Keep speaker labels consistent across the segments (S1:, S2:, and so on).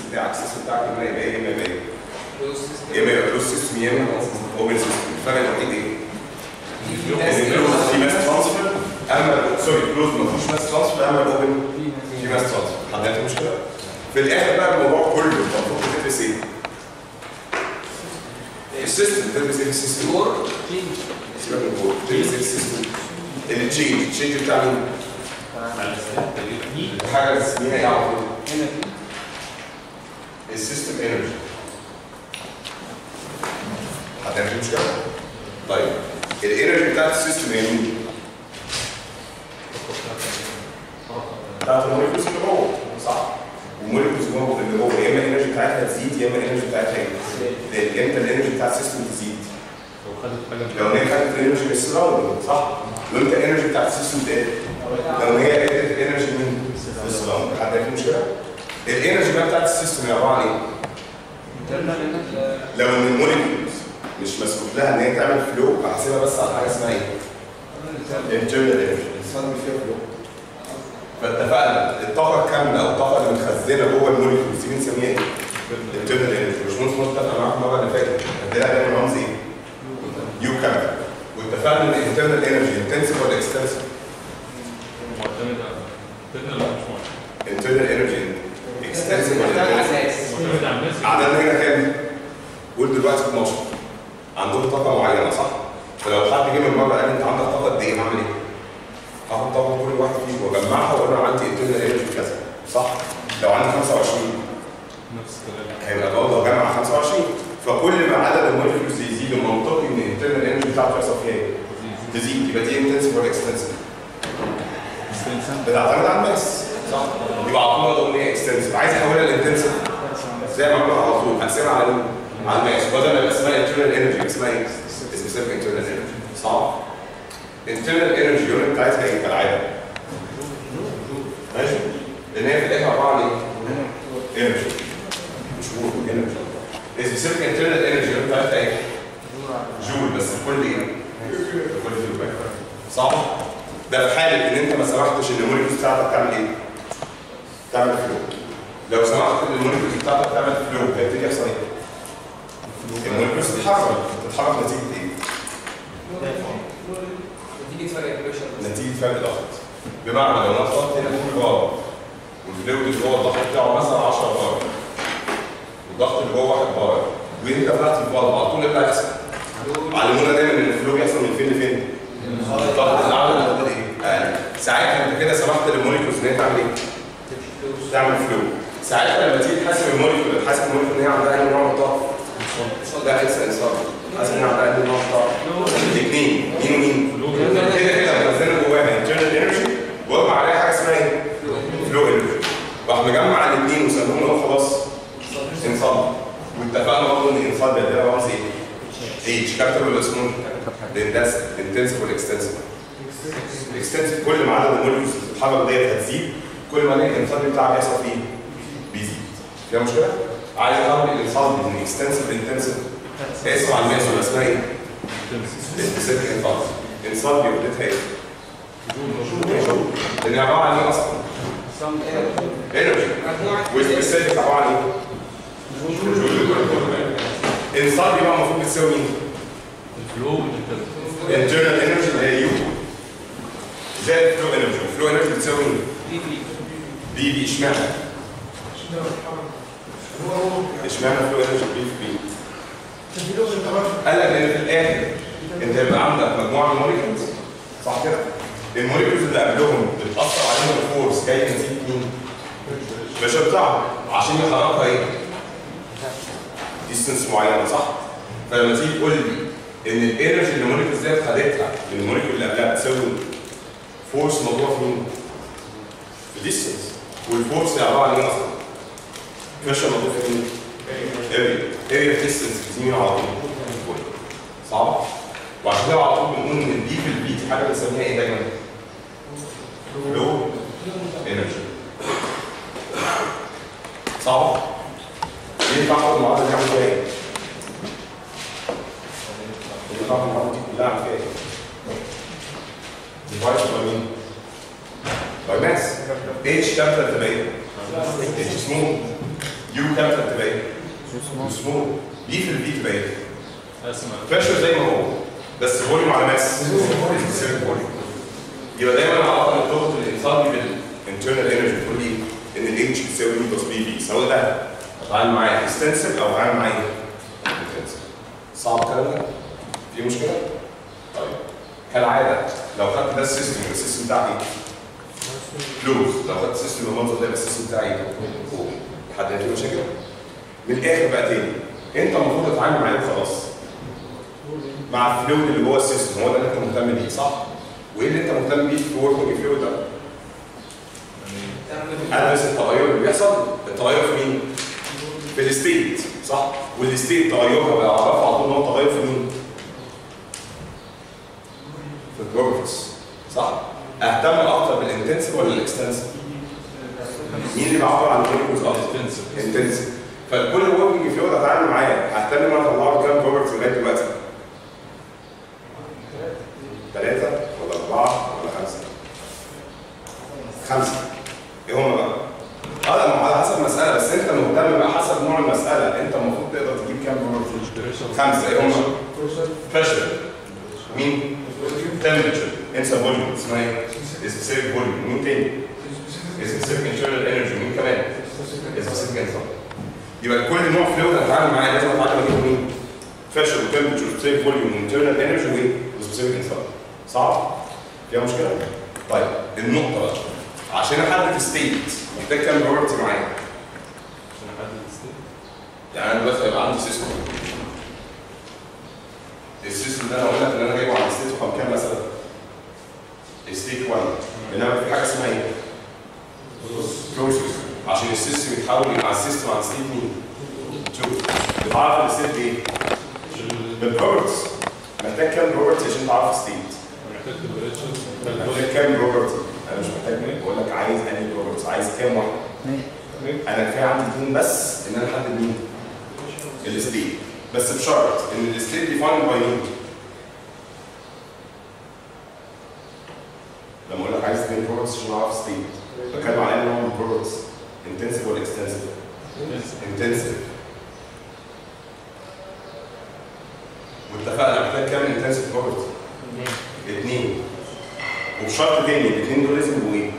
S1: السيستم بتاعك السيستم بتاعك اما يبقى ايه اما يبقى ايه
S2: كلوز سيستم
S1: يا اما يبقى كلوز سيستم يا اما اوبن سيستم الفرق الوحيد ايه؟
S2: في ناس
S1: ان كلوز في ماس ترانسفير اما سوري كلوز ما فيهوش ماس ترانسفير اما الاوبن في ماس ترانسفر حد عنده مشكله؟ في الاخر بقى الموضوع كله انت المفروض تدرس ايه؟ السيستم تدرس ايه في السيستم؟
S2: دور
S1: سيبك من الكور تدرس ايه في السيستم؟ التشينج التشينج بتاع مين؟ حاجه اسمها ايه على طول؟
S2: هنا في
S1: السيستم انرجي حد عنده مشكله؟ طيب الانرجي بتاعت السيستم هي مين؟ بتاعت الموليكولز اللي جوه صح؟ والموليكولز اللي جوه اللي جوه يا اما الانرجي بتاعتها تزيد يا اما الانرجي بتاعتها ايه؟ تقل. امتى الانرجي بتاعت السيستم تزيد؟ لو هي خدت الانرجي من السراوندنج صح؟ وامتى الانرجي بتاعت السيستم تقل؟ لو هي ادت الانرجي من السراوندنج حد عنده مشكله؟ الانرجي بقى بتاعت السيستم عباره عن ايه؟ لو ان الموليكولز مش مسموح لها ان هي تعمل فلو هحسبها بس على حاجه اسمها ايه؟ internal energy الانسان اللي فيها فلو فاتفقنا الطاقه الكامله او الطاقه اللي متخزنه جوه الموليكولز دي بنسميها ايه؟ internal energy مش ممكن اتفق معاكم المره اللي فاتت اديلها دايما رمز ايه؟ يو كامل واتفقنا ان internal energy intensive ولا extensive؟ internal energy extensive ولا intensive؟ عددنا هنا كام؟ قول دلوقتي 12 عندهم طاقة معينة صح؟ فلو حد جه من بره قال لي انت عندك طاقة قد ايه؟ هعمل ايه؟ هاخد طاقة كل واحد فيكم واجمعها واقول له عندي انترنال انرجي كذا صح؟ لو عندي 25 هيبقى برضه اجمع 25 فكل ما عدد المولكيولز يزيد المنطقي ان الانترنال انرجي بتاعته يحصل فيها ايه؟ تزيد يبقى دي انتنسيف ولا اكستنسيف؟ بتعتمد على الماس صح؟ يبقى على طول اقول ايه اكستنسيف عايز احولها لانتنسيف زي ما عملنا على طول هقسمها على ال- على الماس بدل ما يبقى اسمها internal energy اسمها ايه؟ specific internal energy صح؟ internal energy unit بتاعتها ايه كالعاده؟ ماشي؟ لان هي في الاخر عباره عن ايه؟ energy مش وول energy specific internal energy unit بتاعتها ايه؟ جول بس كل ايه؟ كل جول باك صح؟ ده في حاله ان انت ما سمحتش ان الموليكولز بتاعتك تعمل ايه؟ تعمل فلو لو سمحت ان الموليكولز بتاعتك تعمل فلو هيبتدي يحصل ايه؟ المولكيولز تتحرك تتحرك نتيجه ايه؟
S2: نتيجة فرق البريشر
S1: نتيجه فرق ضغط بمعنى لو انا ضغطت هنا 2 بار والفلويد اللي جوه الضغط بتاعه مثلا 10 بار والضغط اللي جوه 1 بار وانت فتحت البار على طول ايه اللي هيحصل؟ علمونا دايما ان الفلو بيحصل من فين لفين؟ الضغط الاعلى للضغط ايه؟ اقل ساعتها انت كده سمحت للموليكيولز ان هي تعمل ايه؟ تعمل فلو ساعتها لما تيجي تحاسب الموليكيول تحاسب الموليكيول ان هي عندها اي نوع من الضغط لا انسى انسى حاسس ان احنا عندنا نقطه الاثنين مين ومين كده كده مخزنه جواها انترنال انرجي واجمع عليها حاجه اسمها ايه؟ فلو انرجي راح مجمع الاثنين وسموهم له خلاص انصاب واتفقنا برضه ان انصاب ده ده رمز ايه؟ اتش كابيتال ولا سمول؟ لان ده انتنسيف ولا اكستنسيف؟ الاكستنسيف كل ما عدد المولكيولز اللي بتتحرك ديت هتزيد كل ما الانصاب بتاعها بيحصل فيه بيزيد فيها مشكله؟ عايز اعمل الانصاب من اكستنسيف لانتنسيف اسمع الماس ولا اسمها ايه؟ سبيسيفيك انصاب انصاب بيقولتها ايه؟ لان عباره عن ايه اصلا؟ انرجي والسبيسيفيك عباره عن ايه؟ انصاب يبقى المفروض بتساوي مين؟ internal energy اللي هي يو زائد فلو انرجي فلو انرجي بتساوي مين؟ دي دي اشمعنى؟ اشمعنى فلو انرجي بي في بي؟ قال لك ان في الاخر انت يبقى عندك مجموعه من الموليكيولز صح كده؟ الموليكيولز اللي قبلهم بتاثر عليهم الفورس جاي نتيجه مين؟ مش بتاعهم عشان يحركها ايه؟ ديستنس معينه صح؟ فلما تيجي تقول لي ان الانرجي اللي الموليكيولز ديت خدتها من الموليكيول اللي قبلها بتساوي فورس موضوع في مين؟ في ديستنس والفورس دي عباره عن ايه اصلا؟ بريشر موضوع في مين؟ اريا اريا ديستنس بتيجي على طول صح؟ وعشان كده على طول بنقول ان البي في البي دي حاجه بنسميها ايه دايما؟ فلو انرجي صح؟ ينفع اخد المعادله دي اعمل فيها ايه؟ ينفع اخد المعادله دي كلها اعمل فيها ايه؟ ديفايس باي مين؟ باي ماس اتش كابيتال تبقى ايه؟ اتش سمول يو كابيتال تبقى ايه؟ سمول دي في الفي تبقى ايه؟ بريشر زي ما هو بس فوليوم على ماس سيرك فوليوم يبقى دايما العلاقه مرتبطه الانسان بالانترنال انرجي تقول لي ان الاتش بتساوي يو بلس بي في سواء ده هتعامل معاه اكستنسيف او هتعامل معاه انتنسيف صعب الكلام ده؟ في مشكله؟ طيب كالعاده لو خدت ده السيستم السيستم بتاعي كلوز لو خدت السيستم المنظر ده يبقى السيستم بتاعي فوق حد عنده مشاكل؟ من الاخر بقى تاني انت المفروض تتعامل معاه خلاص مع الفلويد اللي جوه السيستم هو ده اللي انت مهتم بيه صح؟ وايه اللي انت مهتم بيه في وركينج فلويد ده؟ ادرس التغير اللي بيحصل التغير في مين؟ في الستيت صح؟ والستيت تغيرها بعرفها على طول ان هو تغير في مين؟ في الجروفس صح؟ اهتم اكتر بالانتنسيف ولا الاكستنسيف؟ مين اللي بعبر عن الجروفس اكتر؟ انتنسيف فكل وركينج فلويد هتعامل معاه ههتم ان انا اطلع له كام جروفس لغايه دلوقتي؟ ثلاثة ولا أربعة ولا خمسة؟ خمسة إيه هم بقى؟ اه لا ما هو على حسب المسألة بس أنت مهتم بقى حسب نوع المسألة أنت المفروض تقدر تجيب كام جروفس؟ خمسة إيه هم؟ بريشر مين؟ temperature انسى فوليوم اسمها ايه؟ specific volume مين تاني؟ specific internal energy مين كمان؟ specific internal يبقى كل نوع فلويد هتتعامل معاه لازم اتعلم اجيب مين؟ pressure وتمبرتشر specific volume internal energy وايه؟ وspecific internal صعب؟ فيها مشكلة؟ طيب النقطة بقى عشان احدد ستيت محتاج كام بروبرتي معايا؟ يعني انا دلوقتي هيبقى عندي سيستم السيستم ده انا اقول لك ان انا جايبه على ستيت رقم كام مثلا؟ ستيت 1 انما في حاجه اسمها ايه؟ بروسيس عشان السيستم يتحول مع السيستم على ستيت مين؟ 2 بتعرف الستيت ايه؟ بالبروبرتيز محتاج كام بروبرتي عشان تعرف ستيت؟ محتاج كام بروبرتي؟ انا مش محتاج منك بقول لك عايز انهي بروبرتي عايز كام واحده؟ انا كفايه عندي اثنين بس ان انا احدد مين؟ الستيت بس بشرط ان الستيت ديفايند باي مين؟ لما اقول لك عايز اثنين بروبرتس عشان اعرف ستيت بتكلم على انهي نوع من البروبرتس انتنسيف ولا اكستنسيف؟ انتنسيف واتفقنا محتاج كام انتنسيف بروبرتي؟ اثنين وبشرط تاني الاثنين دول لازم يبقوا ايه؟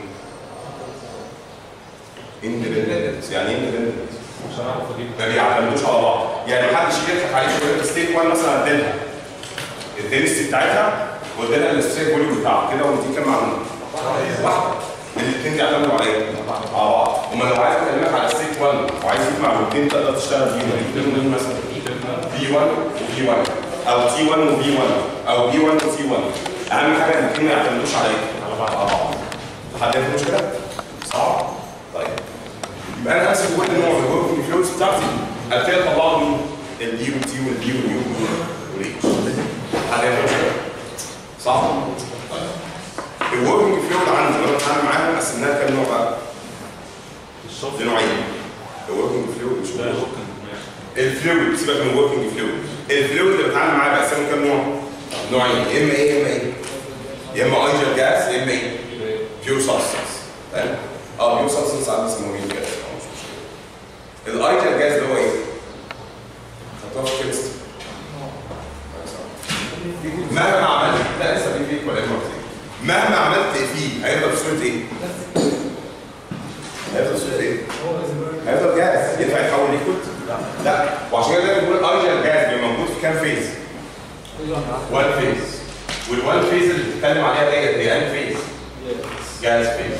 S1: اندبندنت يعني ايه اندبندنت؟
S3: عشان اعرف اجيب
S1: ما بيعتمدوش على بعض يعني محدش يجي يضحك عليك ويقول لك ستيت 1 مثلا اديلها اديني الستيت بتاعتها واديلها الستيت فوليوم بتاعها كده ودي كام معلومه؟ واحده الاثنين بيعتمدوا على ايه؟ على بعض اما لو عايز اكلمك على ستيت 1 وعايز تجيب معلومتين تقدر تشتغل بيهم الاثنين دول مثلا بي 1 وبي 1 او تي 1 وبي 1 او بي 1 وتي 1 اهم حاجه الاثنين ما يعتمدوش على ايه؟ على بعض على بعض حد عنده مشكله؟ صعب؟ طيب يبقى انا امسك كل نوع من الوركينج فلويدز بتاعتي ابتدي اطلع له مين؟ الدي والتي والبي واليو والاتش حد عنده مشكله؟ صح؟ طيب الوركينج فلويد عندي لو انا بتعامل معاها قسمناها كام نوع بقى؟
S3: الشفط
S1: لنوعين الوركينج فلويد مش
S3: ده
S1: الوركينج
S3: ممكن
S1: الفلويد سيبك من الوركينج فلويد الفلويد اللي بتعامل معاه بقسمه كام نوع؟ نوعين يا اما ايه يا اما ايه؟ يا اما ايجر جاز يا اما ايه؟ بيور سبستنس تمام؟ اه بيور سبستنس عندي اسمه مين جاز مش مشكله الايجر جاز اللي هو ايه؟ خدتوها في كيمستري مهما عملت لا لسه في فيك ولا ايه مهما عملت فيه هيفضل بصوره ايه؟ هيفضل بصوره ايه؟ هيفضل جاز ينفع يتحول ليكويد؟ لا وعشان كده دايما بنقول الايجر جاز بيبقى موجود في كام فيز؟ وان فيز والوان فيز اللي بتتكلم عليها ديت هي ان فيز؟ جاز فيز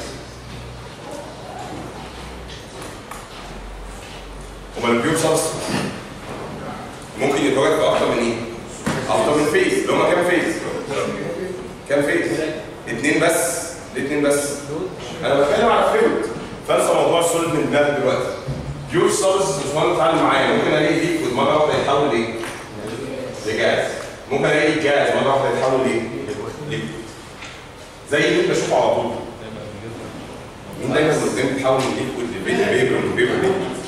S1: امال البيور سبستنس ممكن يتواجد في اكتر من ايه؟ اكتر من فيز اللي هم كام فيز؟ كام فيز؟ اثنين بس ليه اثنين بس؟ انا بتكلم على فلويد فانسى موضوع السوليد من دماغك دلوقتي بيور سبستنس مش مهم تتعامل معايا ممكن الاقي ليكويد مره واحده يتحول ايه؟ لجاز ممكن الاقي جاز مره واحده يتحول ايه؟ ليكويد زي اللي بشوفه على طول مين دايما قدام بيتحول من ليكويد لبيبر بيبر من بيبر ليكويد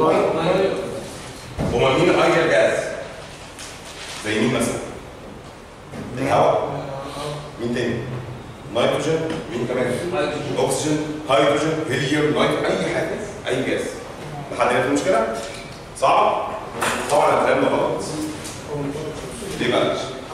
S1: هما مين الايجر جاز؟ زي مين مثلا؟ الهواء مين تاني؟ نيتروجين مين كمان؟ اكسجين هيدروجين هيليوم نيتروجين اي حاجه اي جاز
S4: حد عارف المشكله؟ صعب؟ طبعا الكلام ده غلط ليه بقى؟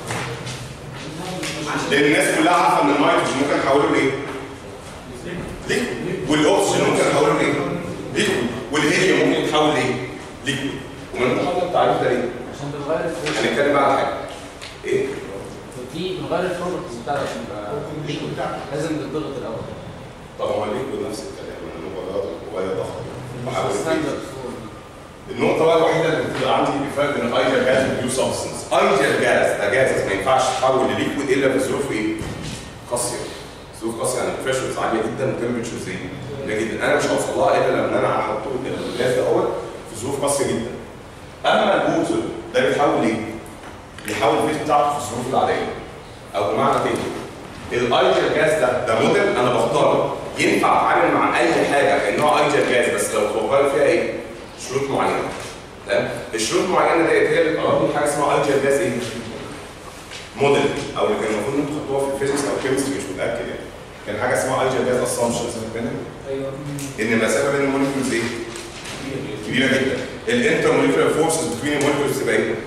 S4: لان الناس كلها عارفه ان النيتروجين ممكن نحوله لايه؟ ليكويد والاكسجين ممكن نحوله لايه؟ ليكويد والهيليوم ممكن يتحول لايه؟ ليكويد ومن محاضره التعريف ده ليه؟
S5: عشان بتغير الفورمات
S4: هنتكلم بقى على حاجه ايه؟
S5: دي بتغير الفورماتس بتاعتك عشان يبقى ليكويد لازم تتضغط الاول
S4: طب هو الليكويد نفس الكلام ان هو رياضه وهي ضغط وحاول
S5: ستاندرد فورم
S4: النقطة بقى الوحيدة اللي بتبقى عندي الفرق بين الايديال جاز والبيو سبستنس. ايديال جاز ده جاز ما ينفعش يتحول لليكويد الا في ظروف ايه؟ قاسية. ظروف قاسية يعني بريشرز عالية جدا وتمبرتشرز ايه؟ عالية جدا. انا مش هوصل لها الا لما انا احط الجاز ده اول في ظروف قاسية جدا. اما الووتر ده بيتحول ايه؟ بيحول الفيز بتاعته في الظروف العادية. او بمعنى تاني الايديال جاز ده ده موديل انا بختاره ينفع اتعامل مع اي حاجه كانها ايديال جاز بس لو توفر فيها ايه؟ شروط معينه تمام الشروط المعينه ديت هي اللي قررت حاجه اسمها ايديال جاز ايه؟ موديل او اللي كان المفروض ان انتوا خدتوها في الفيزيكس او الكيمستري مش متاكد يعني كان حاجه اسمها ايديال جاز اسامبشنز
S2: ايوه
S4: ان المسافه بين الموليكيولز ايه؟ كبيره جدا الانتر موليكيولار فورسز بين الموليكيولز تبقى ايه؟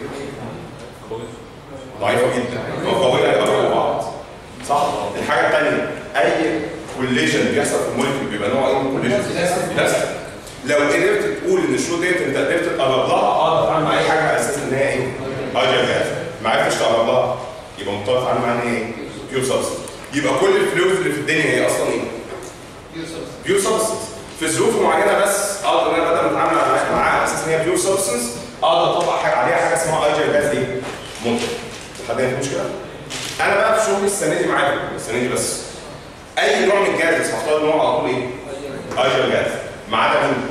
S4: ضعيفه جدا وقويه يقربوا بعض صح؟ الحاجه الثانيه اي كوليجن بيحصل في الموليكيول بيبقى نوع ايه من الكوليجن؟ لازم لو قدرت تقول ان الشروط ديت انت قدرت تقرب لها اقدر اتعامل مع اي حاجه على اساس ان هي ايه؟ هايدر جاز ما عرفتش تقرب لها يبقى مضطر تتعامل معاها ان هي ايه؟ بيور سبستنس يبقى كل الفلويدز اللي في الدنيا هي اصلا ايه؟ بيور سبستنس في ظروف معينه بس اقدر ان انا بدل ما اتعامل مع- معاها على اساس ان هي بيور سبستنس اقدر اطبق حاجه عليها حاجه اسمها ايجر جاز ايه؟ منتج حد عنده مشكله؟ انا بقى في شغلي السنه دي معاكم السنه دي بس اي نوع من الجاز هختار نوع على طول ايه؟ ايجر جاز ما عدا مين؟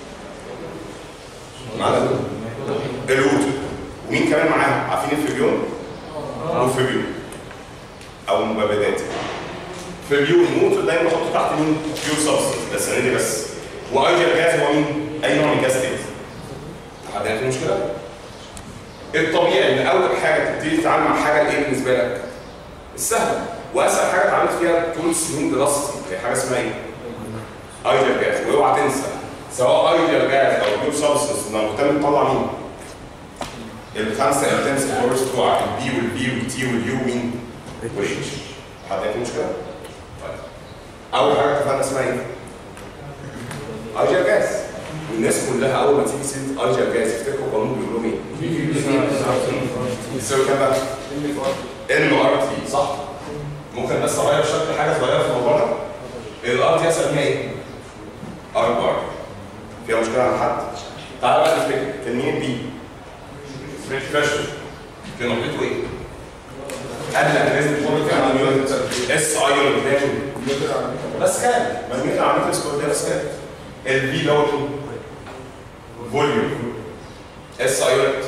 S4: ما عدا مين؟ الووتر ومين كمان معاهم؟ عارفين الفيبيون؟ والفيبيون او المبادات فيبيون موتور دايما بحطه تحت مين؟ بيور سبستنس ده السنه دي بس وايجر جاز هو مين؟ اي نوع من الجاز تاني حد عنده مشكله؟ الطبيعي ان اول حاجه تبتدي تتعامل مع حاجه ايه بالنسبه لك؟ السهله واسهل حاجه اتعاملت فيها طول سنين دراستي هي حاجه اسمها ايه؟ ايديال جاز واوعى تنسى سواء ايديال جاز او بيور سبستنس لما مهتم تطلع مين؟ الخمسه التنس الفورس بتوعك البي والبي والتي واليو مين؟ والاتش حد عنده مشكله؟ طيب اول حاجه اتفقنا اسمها ايه؟ ايديال جاز والناس كلها اول ما تيجي سيره ايديال جاز يفتكروا قانون بيقولوا ايه؟ يساوي كام بقى؟ ان ار تي صح؟ ممكن بس اغير شكل حاجه صغيره في الموضوع ده؟ الار تي اسميها ايه؟ ار بار فيها مشكله عند حد؟ تعالى بقى نفتكر كان مين البي؟ فريشر كان نقطته ايه؟ قال لك لازم تكون فيها يونت اس اي يونت لازم بس كام؟ مجموعه عمليه سكور ده بس كام؟ البي اللي هو مين؟ فوليوم اس اي يونت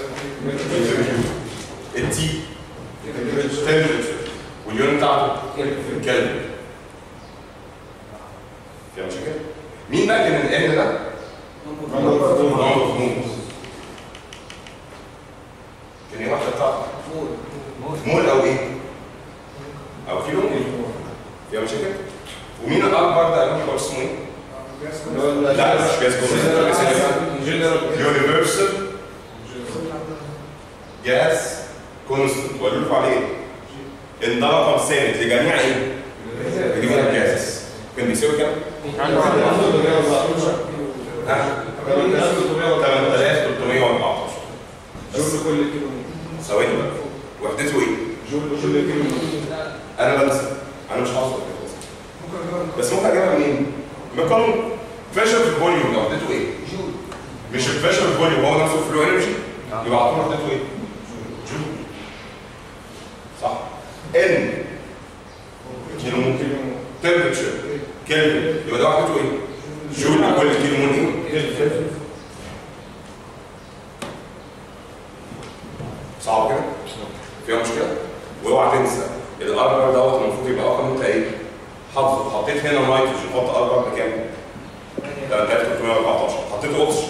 S4: التي تمبرتشر واليونت بتاعته كلفن فيها مشاكل؟ مين بقى كان الان ده؟ نمبر اوف مولز كان ايه واحده بتاعته؟ مول او ايه؟ او كيلو مول فيها مشاكل؟ ومين الاكبر ده اللي اسمه ايه؟ لا مش جاز يونيفرسال جاز كونستنت وقالوا لكم عليه ايه؟ ان ده رقم ثابت لجميع ايه؟ لجميع الجاز كان بيساوي كام؟ ها؟ 8314
S3: جول كل كيلو
S4: ثواني بقى وحدته ايه؟
S3: جول كل كيلو
S4: انا بنسى انا مش حافظ الكلام ده. بس ممكن اجيبها منين؟ من قانون بريشر في الفوليوم لو وحدته ايه؟ مش البريشر في الفوليوم هو نفسه فلو انرجي يبقى على طول وحدته ايه؟ جول صح؟ ان كيلو مول تمبرتشر كلفن يبقى ده وحدته ايه؟ جول لكل كيلو مول ايه؟ صعب كده؟ فيها مشكله؟ واوعى تنسى الاربر دوت المفروض يبقى رقم انت ايه؟ حافظه حطيت هنا نيتروجين حط اربر بكام؟ 8314 حطيت اكسجين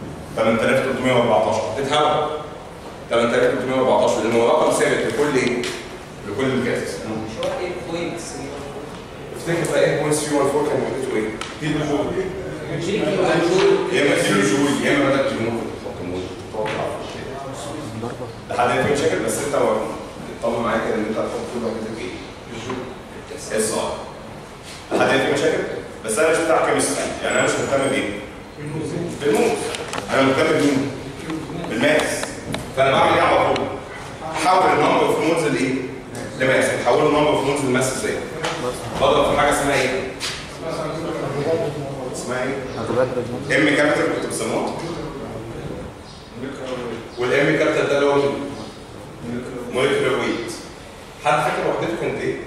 S4: 8314 حطيت هواء 8314 لانه رقم ثابت لكل ايه؟ لكل الجاز
S2: شو ايه بوينتس
S4: افتكر بقى ايه بوينت 314 كان وحدته ايه؟
S3: كيلو جول
S2: كيلو جول
S4: يا اما كيلو جول يا اما بدل كيلو ممكن تحط مول تقعد تلعب في الشارع لحد هنا في مشاكل بس انت اطمن معايا كده ان انت هتحط كل وحدتك ايه؟ اس ار لحد هنا في مشاكل بس انا مش بتاع كيمستري يعني انا مش مهتم بايه؟ بالموت انا مهتم بمين؟ بالماس فانا بعمل ايه على طول؟ احول النمبر اوف مولز لايه؟ لماس بحول النمبر اوف مولز لماس ازاي؟ بضرب في حاجه اسمها ايه؟ اسمها ايه؟ ام كابيتال كنت بسموها والام كابيتال ده اللي هو مين؟ موليكولر ويت حد فاكر وحدته كانت ايه؟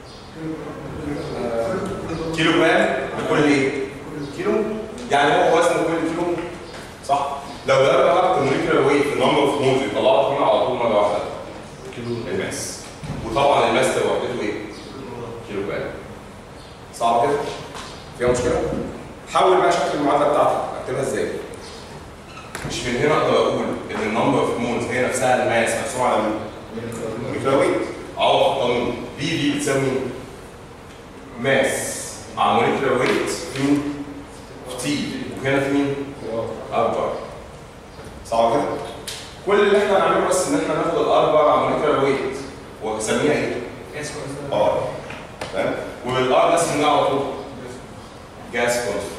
S4: كيلو جرام لكل ايه؟ كيلو يعني هو وزن كل كيلو صح؟ لو ده بقى الموليكولر ويت النمبر اوف مولز يطلعوا هنا على طول مره واحده كيلو الماس وطبعا الماس ده وحدته ايه؟ كيلو جرام صعب كده؟ فيها مشكله؟ حول بقى شكل المعادله بتاعتك اكتبها ازاي؟ مش من هنا اقدر اقول ان النمبر اوف مولز هي نفسها الماس مقسوم على مين؟ الموليكولر ويت عوض في القانون بي دي بتساوي مين؟ ماس على موليكولر ويت في مين؟ في تي وهنا في مين؟ اربع صعب كده؟ كل اللي احنا هنعمله بس ان احنا ناخد الاربع على موليكولر ويت ونسميها ايه؟ ار تمام؟ والار ده اسمها على طول جاس كونستنت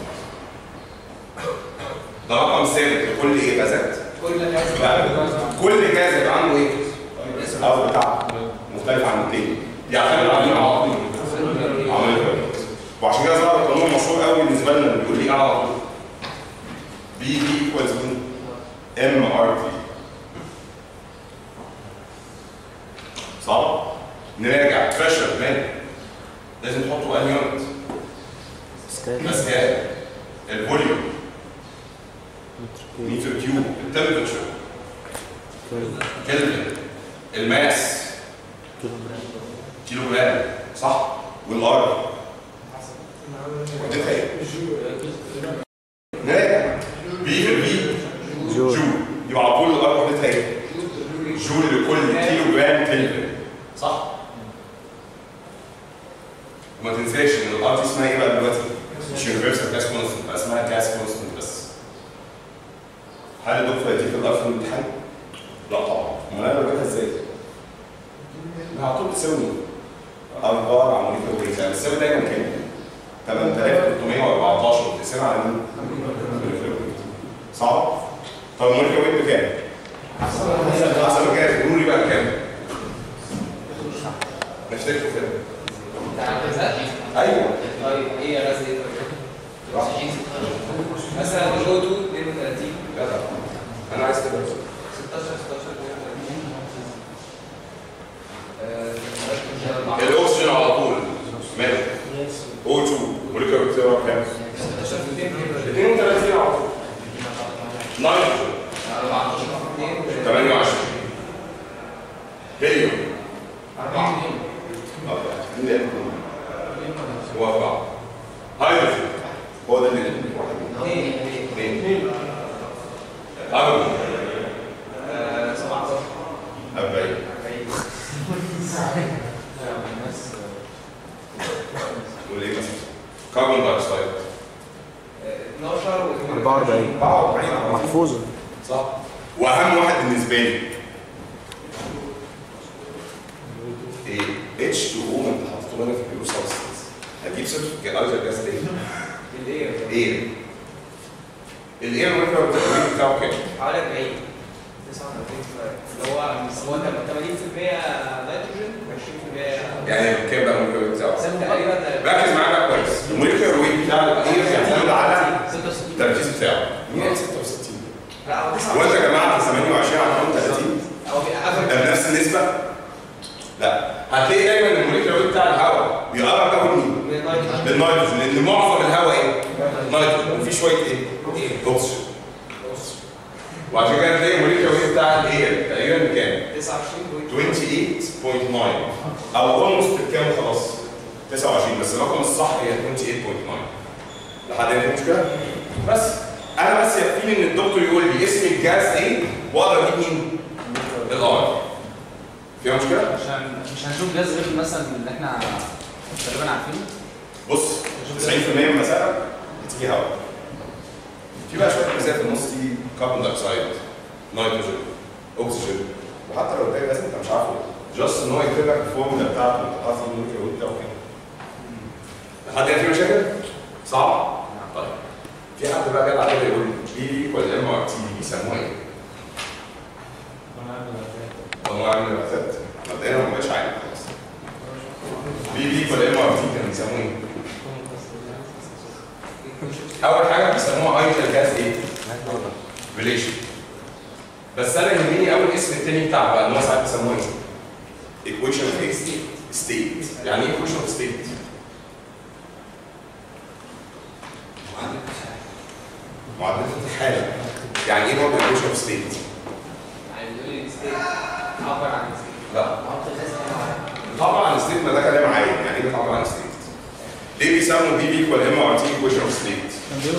S4: ده رقم ثابت لكل ايه غازات
S2: كل هذا
S4: بقى كل غاز يبقى عنده ايه؟ الار بتاعه مختلف عن التاني يعتمد على مين على طول؟ عمل الكويس وعشان كده ظهر القانون المشهور قوي بالنسبه لنا اللي بيقول لي ايه على طول بي دي ايكوالز مين؟ ام ار تي صح؟ نراجع بريشر مان لازم تحطه ان يونت مسكان الفوليوم متر كيوب التمبرتشر كلفن الماس كيلو جرام صح والار وحدتها ايه؟ نراجع بي في البي جول يبقى على طول الار وحدتها ايه؟ جول لكل كيلو جرام كلفن صح؟ وما تنساش ان الار دي اسمها ايه بقى دلوقتي؟ مش يونيفرسال جاس كونستنت بقى اسمها جاس كونستنت بس هل الدكتور هيديك الار في الامتحان؟ لا طبعا امال انا بجيبها ازاي؟ ما على طول بتساوي مين؟ اربعه على موليكولر ويت يعني بتساوي دايما كام؟ 8314 وتقسمها على مين؟ موليكولر ويت صعب؟ طب الموليكولر ويت بكام؟ حسب كام؟ قولوا لي بقى بكام؟ نفتكره كده
S2: بتاع الغازات
S4: ايوه
S2: طيب ايه يا غاز ايه طيب؟ مثلا جو 2 32
S4: جدع انا عايز كده
S2: 16 16 32
S4: الاكسجين على طول ماله O2 موليكولر ويت بتاعه كام؟
S2: 16 في 2
S4: 32 على طول نيتروجين
S2: 14 في 2
S4: 28 هيليوم
S2: 4
S4: هو أربعة هيدروجين هو ده اللي واحد
S2: 2
S4: اثنين أربعة
S2: 17
S4: أربعين نقول إيه مثلا كربون دايوكسيد
S2: 12 و
S6: 44
S4: 44
S6: محفوظة
S4: صح وأهم واحد بالنسبة لي إيه H2O ما أنت حاطه لنا في البيو سبستنس هتجيب سيرتيفيكيت أيزر جاز ليه؟
S2: الايه
S4: ايه الايه المولكيولر التكوين بتاعه كام؟
S2: حوالي 40 49 اللي هو هو 80% نيتروجين و20%
S4: يعني كام بقى المولكيولر بتاعه؟
S2: تقريبا
S4: ركز معايا بقى كويس المولكيولر ويت بتاع الايه بيعتمد على
S2: 66
S4: التركيز بتاعه مين قال 66
S2: لا هو
S4: هو انت جمعت 28 على 30
S2: هو بيأفرج
S4: ده بنفس النسبه؟ لا هتلاقي دايما المولكيولر ويت بتاع الهواء بيقرب قوي مين؟
S2: من النيتروجين
S4: للنيتروجين لان معظم الهواء ايه؟ نيتروجين وفي شويه ايه؟ اكسجين وعشان كده تلاقي المولكيولر ويت بتاع الايه تقريبا كام؟
S2: 29
S4: 28.9 او اولموست كام خلاص 29 بس الرقم الصح هي 28.9 لحد هنا في مشكله بس انا بس يكفيني ان الدكتور يقول لي اسم الجهاز ايه واقدر اجيب مين الار فيها مشكله
S5: مش هن- مش هنشوف جاز غير مثلا اللي احنا تقريبا عارفينه
S4: بص 90% من المسائل بتيجي هواء في بقى شويه مزايا في النص دي كربون دايوكسيد نيتروجين اكسجين وحتى لو اداك بس انت مش عارفه جاست ان هو يكتب لك الفورمولا بتاعته انت حاطط النيوكلير ويت بتاعه كام لحد هنا في مشاكل؟ صعب؟ طيب في حد بقى جدع كده يقول بي ولا ام ار تي بيسموها ايه؟ هو عامل الوقتات مبدئيا هو مش عارف خلاص بي بي ولا ام ار تي كانوا بيسموه ايه؟ اول حاجه بيسموها ايتل جاز ايه؟ ريليشن بس انا يهمني اول اسم التاني بتاعه بقى اللي هو ساعات بيسموه ايه؟ ايكويشن اوف ايه؟ ستيت يعني ايه ايكويشن اوف ستيت؟ معادلة الحالة يعني ايه برضه ايكويشن اوف ستيت؟
S2: يعني بيقول لي ستيت عبر عن ستيت
S4: لا طبعا الستيت ما ده كلام عام يعني ايه طبعا ستيت؟ ليه بيسموا دي بي ايكوال ام ار تي ايكويشن اوف ستيت؟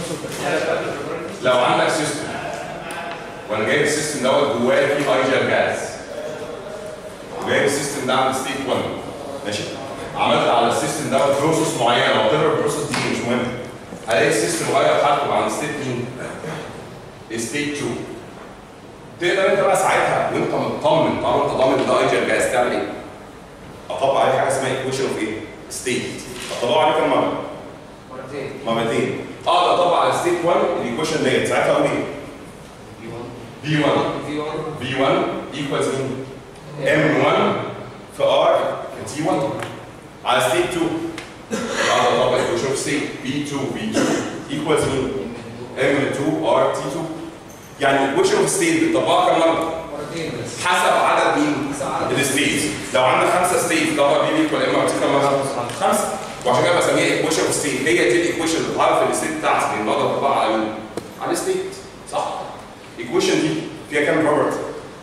S4: لو عندك سيستم وانا جايب السيستم دوت جواه فيه هايجر جاز وجايب السيستم ده عند ستيت 1 ماشي عملت على السيستم دوت بروسيس معينه وات ايفر البروسيس دي مش مهم هلاقي السيستم غير حالته عند ستيت مين؟ ستيت 2 تقدر انت بقى ساعتها وانت مطمن طالما انت ضامن ده هايجر جاز تعمل ايه؟ اطبق عليه حاجه اسمها ايكويشن اوف ايه؟ ستيت اطبقه عليه كام مره؟
S2: مرتين
S4: مرتين اقدر اطبق على ستيت 1 الايكويشن ديت ساعتها اقول ايه؟
S2: في 1
S4: V1
S2: في 1
S4: V1 equals مين؟ M1 في R في T1 على ستيت 2 اقدر اطبق ايكويشن اوف ستيت B2 V2 equals مين؟ M2 R T2 يعني ايكويشن اوف ستيت بتطبقها كام مره؟
S2: مرتين بس
S4: حسب عدد مين؟
S2: حسب عدد
S4: الستيت لو عندك خمسه ستيت طبق بي ايكوال ام ار تي كام مره؟ خمسه وعشان كده بسميها ايكويشن اوف ستيت هي دي الايكويشن اللي بتعرف الستيت بتاعتك لان بقدر اطبقها على مين؟ على الستيت صح؟ الايكويشن دي فيها كام بروبرتي؟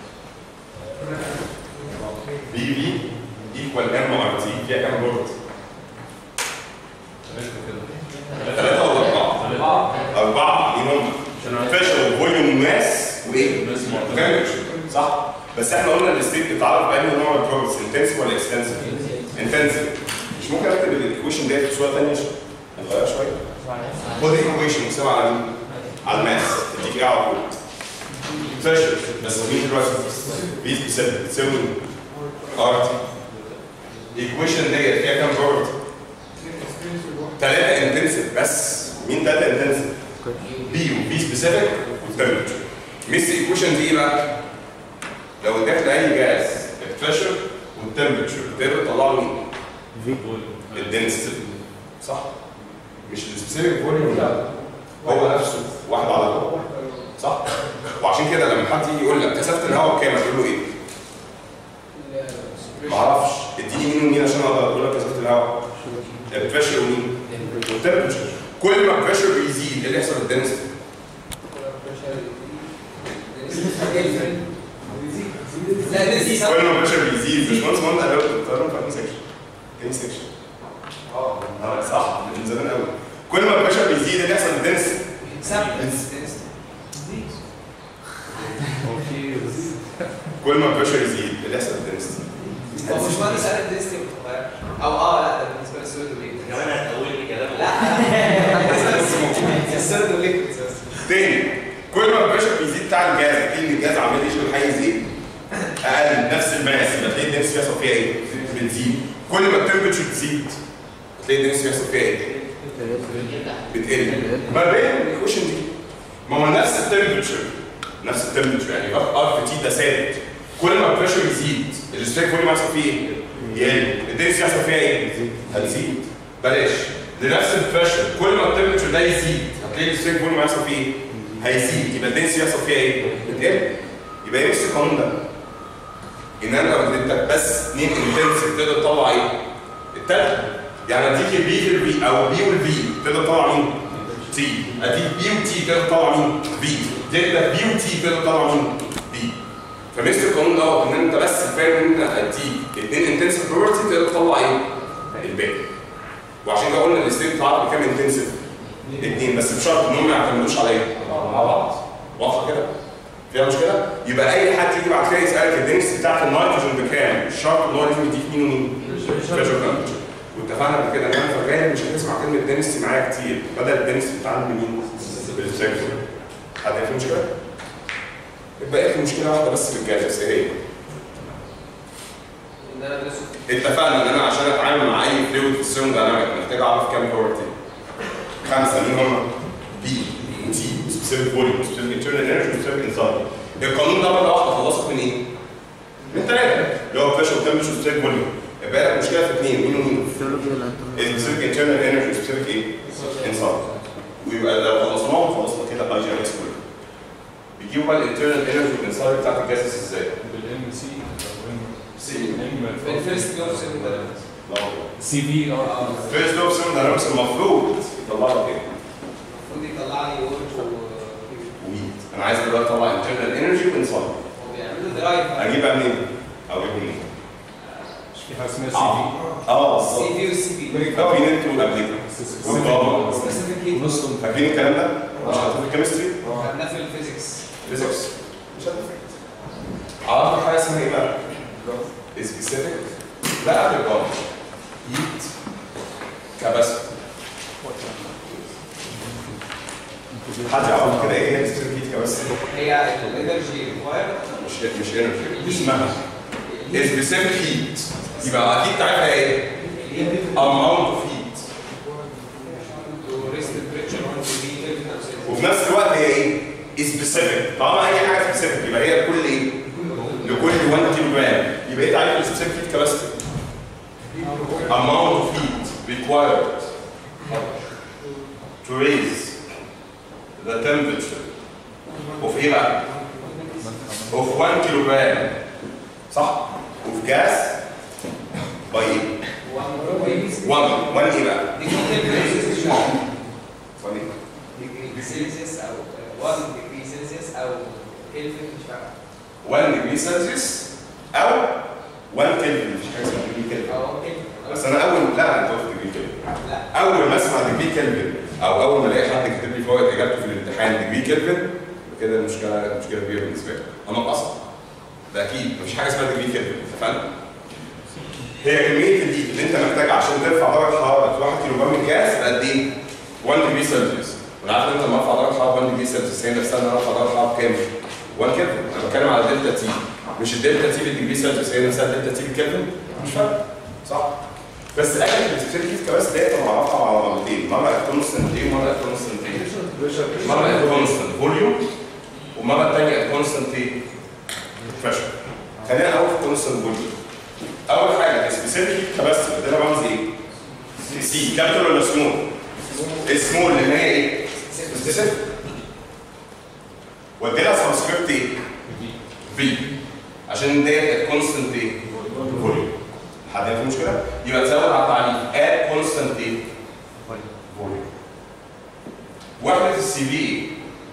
S4: بي بي ايكوال ام ار تي فيها كام بروبرتي؟ ثلاثة ولا أربعة؟
S2: أربعة
S4: أربعة دي هم فيشل فوليوم ماس وإيه؟ تمبرتشر صح؟ بس احنا قلنا الستيت بتتعرف بأنهي نوع من البروبرتيز انتنسيف ولا اكستنسيف؟ انتنسيف مش ممكن اكتب الايكويشن ديت في صورة ثانية عشان نغيرها شوية؟ خد الايكويشن وسيبها على مين؟ على الماس تديك ايه على طول؟ فيشل بس مين دلوقتي؟ بي سبيسيفيك بتساوي ار تي الايكويشن ديت فيها كام بروبرتي؟ ثلاثة انتنسيف بس مين ثلاثة انتنسيف؟ بي وبي سبيسيفيك والتمبرتشر ميس ايكويشن دي ايه بقى؟ لو اديت لاي جاز البريشر والتمبرتشر تقدر تطلع له مين؟ الدنسيتي صح؟ مش السبيسيفيك فوليوم لا هو نفسه واحد على الأربعة صح؟ وعشان كده لما حد يجي يقول لك كثافة الهواء بكام هتقول له ايه؟ ما اعرفش اديني مين ومين عشان اقدر اقول لك كثافة الهواء البريشر ومين؟ والتمبرتشر كل ما البريشر بيزيد ايه اللي يحصل للدنسيتي؟
S2: لا دي
S4: كل ما البريشر بيزيد مش مهندس مهندس قالوا بتتكلم في انهي سكشن؟ انهي سكشن؟ اه صح من زمان قوي كل ما البريشر بيزيد اللي يحصل للدنسيتي كل ما البريشر يزيد اللي يحصل للدنسيتي
S2: هو مش مهندس قال الديستي متغير او اه لا ده بالنسبه للسوليد والليكويد
S6: كمان هتقول لي كلام
S2: لا السوليد والليكويد بس
S4: تاني كل ما البريشر بيزيد بتاع الجاز تلاقي ان الجاز عمال يشغل حيز ايه؟ اقل نفس الماس يبقى تلاقي الدنسيتي بيحصل فيها ايه؟ بتزيد كل ما التمبرتشر تزيد تلاقي الدنسيتي بيحصل فيها ايه؟ بتقل ما بين الايكويشن دي ما هو نفس التمبرتشر نفس التمبرتشر يعني ار في تي ده ثابت كل ما البريشر يزيد الستريك فوليوم هيحصل فيه ايه؟ يقل الدنسيتي هيحصل فيها ايه؟ هتزيد بلاش لنفس البريشر كل ما التمبرتشر ده يزيد هتلاقي الستريك فوليوم هيحصل فيه ايه؟ هيزيد يبقى الدنسيتي هيحصل فيها ايه؟ بتقل يبقى ايه نفس القانون ده؟ ان انا لو اديتك بس اثنين انتنسيف تقدر تطلع ايه؟ التالتة يعني اديك البي في البي او البي والبي تقدر تطلع مين؟ تي اديك بي وتي تقدر تطلع مين؟ بي اديك لك بي وتي تقدر تطلع مين؟ بي فمثل القانون دوت ان انت بس فاهم ان انت اديك اثنين انتنسيف بروبرتي تقدر تطلع ايه؟ الباقي وعشان كده قلنا الستيت بتاعك بكام انتنسيف؟ اثنين بس بشرط ان هم ما يعتمدوش على ايه؟ مع بعض واضحه كده؟ فيها مشكله؟ يبقى اي حد يجي بعد كده يسالك الدنسيتي بتاعت النيتروجين بكام؟ الشرط ان هو لازم يديك مين ومين؟ بريشر تمبرتشر واتفقنا قبل كده ان انا في الغالب مش هتسمع كلمه دنسيتي معايا كتير بدل الدنسيتي بتاعنا بمين؟ بالسكشن حد في مشكله؟ بقت لي مشكله واحده بس في الجاز ايه هي؟
S2: ان انا ادرسه
S4: اتفقنا ان انا عشان اتعامل مع اي فلويد في السيرم دايناميك محتاج اعرف كام بروبرتي خمسه مين هم؟ بي وتي سبيسيفيك فوليوم سبيسيفيك انترنال انرجي وسبيسيفيك انزايم القانون ده مره واحده خلصت من ايه؟ من ثلاثه اللي هو بريشر وتمبرتشر وسبيسيفيك فوليوم يبقى لك مشكله في اثنين مين ومين؟ سبيسيفيك انترنال انرجي وسبيسيفيك ايه؟ انزايم ويبقى لو خلصناهم خلصنا كده اي جي اس كله بيجيبوا بقى الانترنال انرجي والانزايم بتاعت الجاسس ازاي؟
S3: بالام سي
S4: سي
S2: الفيرست جول سيمبل
S3: سي في اه
S4: فيرست لوب سيرم داينامكس المفروض يطلع لك ايه؟
S2: المفروض يطلع لي وورد
S4: ويت انا عايز دلوقتي اطلع انترنال انرجي وانسايم
S2: وبيعملوا درايف
S4: اجيب بقى منين؟ او اجيب منين؟
S3: مش في حاجه اسمها سي
S4: اه بالظبط
S2: سي في والسي بي
S4: فاكرين انتوا قبل كده
S3: في
S4: والجاما
S2: سبيسيفيك هيت
S4: فاكرين الكلام ده؟ مش هتفهم في الكيمستري؟
S2: خدناه في الفيزيكس
S4: فيزيكس مش هتفهم عرفت حاجه اسمها ايه بقى؟ سبيسيفيك لا قبل الجاما هيت كباسيتي حد يعرف كده ايه هي سبيسيفيك هيت كباسيتي؟
S2: هي الانرجي ريكوايرد
S4: مش مش انرجي اسمها سبيسيفيك هيت يبقى اكيد تعرفها ايه؟ amount of heat
S2: تو ريست تمبريتشر 1 ديجري كيلفن او سيلسيوس
S4: وفي نفس الوقت هي ايه؟ سبيسيفيك طالما اي حاجه سبيسيفيك يبقى هي لكل ايه؟ لكل 1 كيلو جرام يبقى ايه تعريف السبيسيفيك هيت كباسيتي؟ amount of heat required to raise the temperature of ايه بقى؟ of 1 كيلو جرام صح؟ وفي جاز باي ايه؟ 1 1 ايه بقى؟ ثواني
S2: ديجري سيلسيوس او 1 ديجري سيلسيوس او كيلفن مش فاكر
S4: 1 ديجري سلسيوس او 1 كلفن مفيش حاجه اسمها ديجري كلفن
S2: او كيلفن
S4: بس انا اول لا انت قلت ديجري كلفن
S2: لا
S4: اول ما اسمع ديجري كلفن او اول ما الاقي حد كاتب لي فوائد اجابته في الامتحان ديجري كلفن كده المشكله مشكله كبيره بالنسبه لي انا اصلا ده اكيد مفيش حاجه اسمها ديجري كلفن اتفقنا؟ هي كميه الهيت اللي انت محتاجها عشان ترفع درجه حراره 1 كيلو جرام من جاز قد ايه؟ 1 ديجري سلسيوس وانا عارف ان انت لما ارفع درجه حراره 1 ديجري سلسيوس هي نفسها ان انا ارفع درجه حراره بكام؟ 1 كلفن انا بتكلم على دلتا تي مش الدلتا تي بالديجري سلسيوس هي نفسها الدلتا تي بالكلفن مش فارقه صح؟ بس اجل السبيسيفيك كباس ديت انا بعرفها على مرتين مره الكونستنت ايه ومره الكونستنت ايه مره الكونستنت فوليوم ومره الثانيه الكونستنت ايه؟ بريشر خلينا الاول في الكونستنت فوليوم اول حاجه السبيسيفيك كباس ده رمز ايه؟ سي كابيتال ولا سمول؟ سمول لان هي ايه؟ سبيسيفيك وادي لها سبسكريبت ايه؟ في عشان ديت الكونستنت ايه؟ فوليوم حد عنده مشكله؟ يبقى تزود على التعريف اد كونستنت ايه؟ فوليوم وحده السي في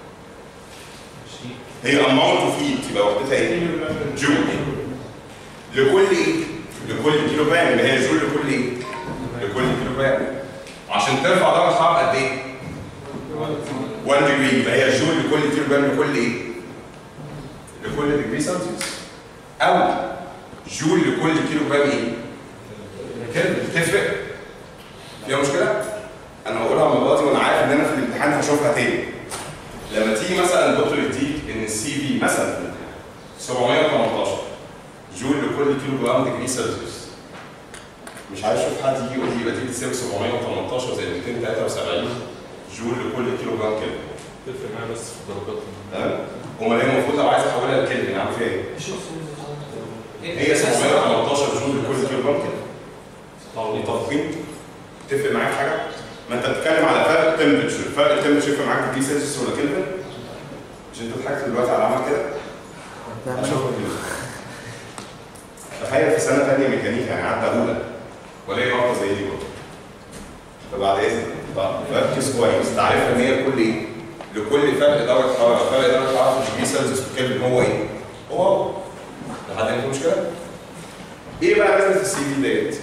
S4: هي اماونت اوف هيت يبقى وحدتها ايه؟ جول لكل ايه؟ لكل كيلو جرام اللي هي جول لكل ايه؟ لكل كيلو جرام عشان ترفع درجه الحراره قد ايه؟ 1 ديجري يبقى هي جول لكل كيلو جرام لكل ايه؟ لكل ديجري سلسيوس او جول لكل كيلو جرام ايه؟ كلمه تفرق فيها مشكله؟ انا بقولها المره دي وانا عارف ان انا في الامتحان هشوفها تاني لما تيجي مثلا الدكتور يديك ان السي في مثلا في الامتحان 718 جول لكل كيلو جرام ديجري سلسيوس مش عايز اشوف حد يجي يقول لي يبقى دي تساوي 718 زي 273 جول لكل كيلو جرام كده
S3: تفرق معايا بس في درجات
S4: تمام امال هي المفروض لو عايز احولها لكلمه اعمل فيها ايه؟ هي 718 جول لكل كيلو جرام كده متفقين؟ تفرق معاك حاجه؟ ما انت بتتكلم على فرق التمبرتشر، فرق التمبرتشر يفرق معاك ديجري سلسيوس ولا كلفن؟ مش انت ضحكت دلوقتي على عمل كده؟ اشوفك كده. تخيل في سنه ثانيه ميكانيكا يعني عدى اولى ولا غلطه زي دي برضه. فبعد اذنك طب ركز كويس انت عارف ان هي كل ايه؟ لكل فرق درجه حراره، فرق درجه حراره في ديجري سلسيوس بكلفن هو ايه؟ هو هو. لحد عنده مشكله؟ ايه بقى لازمه السي في ديت؟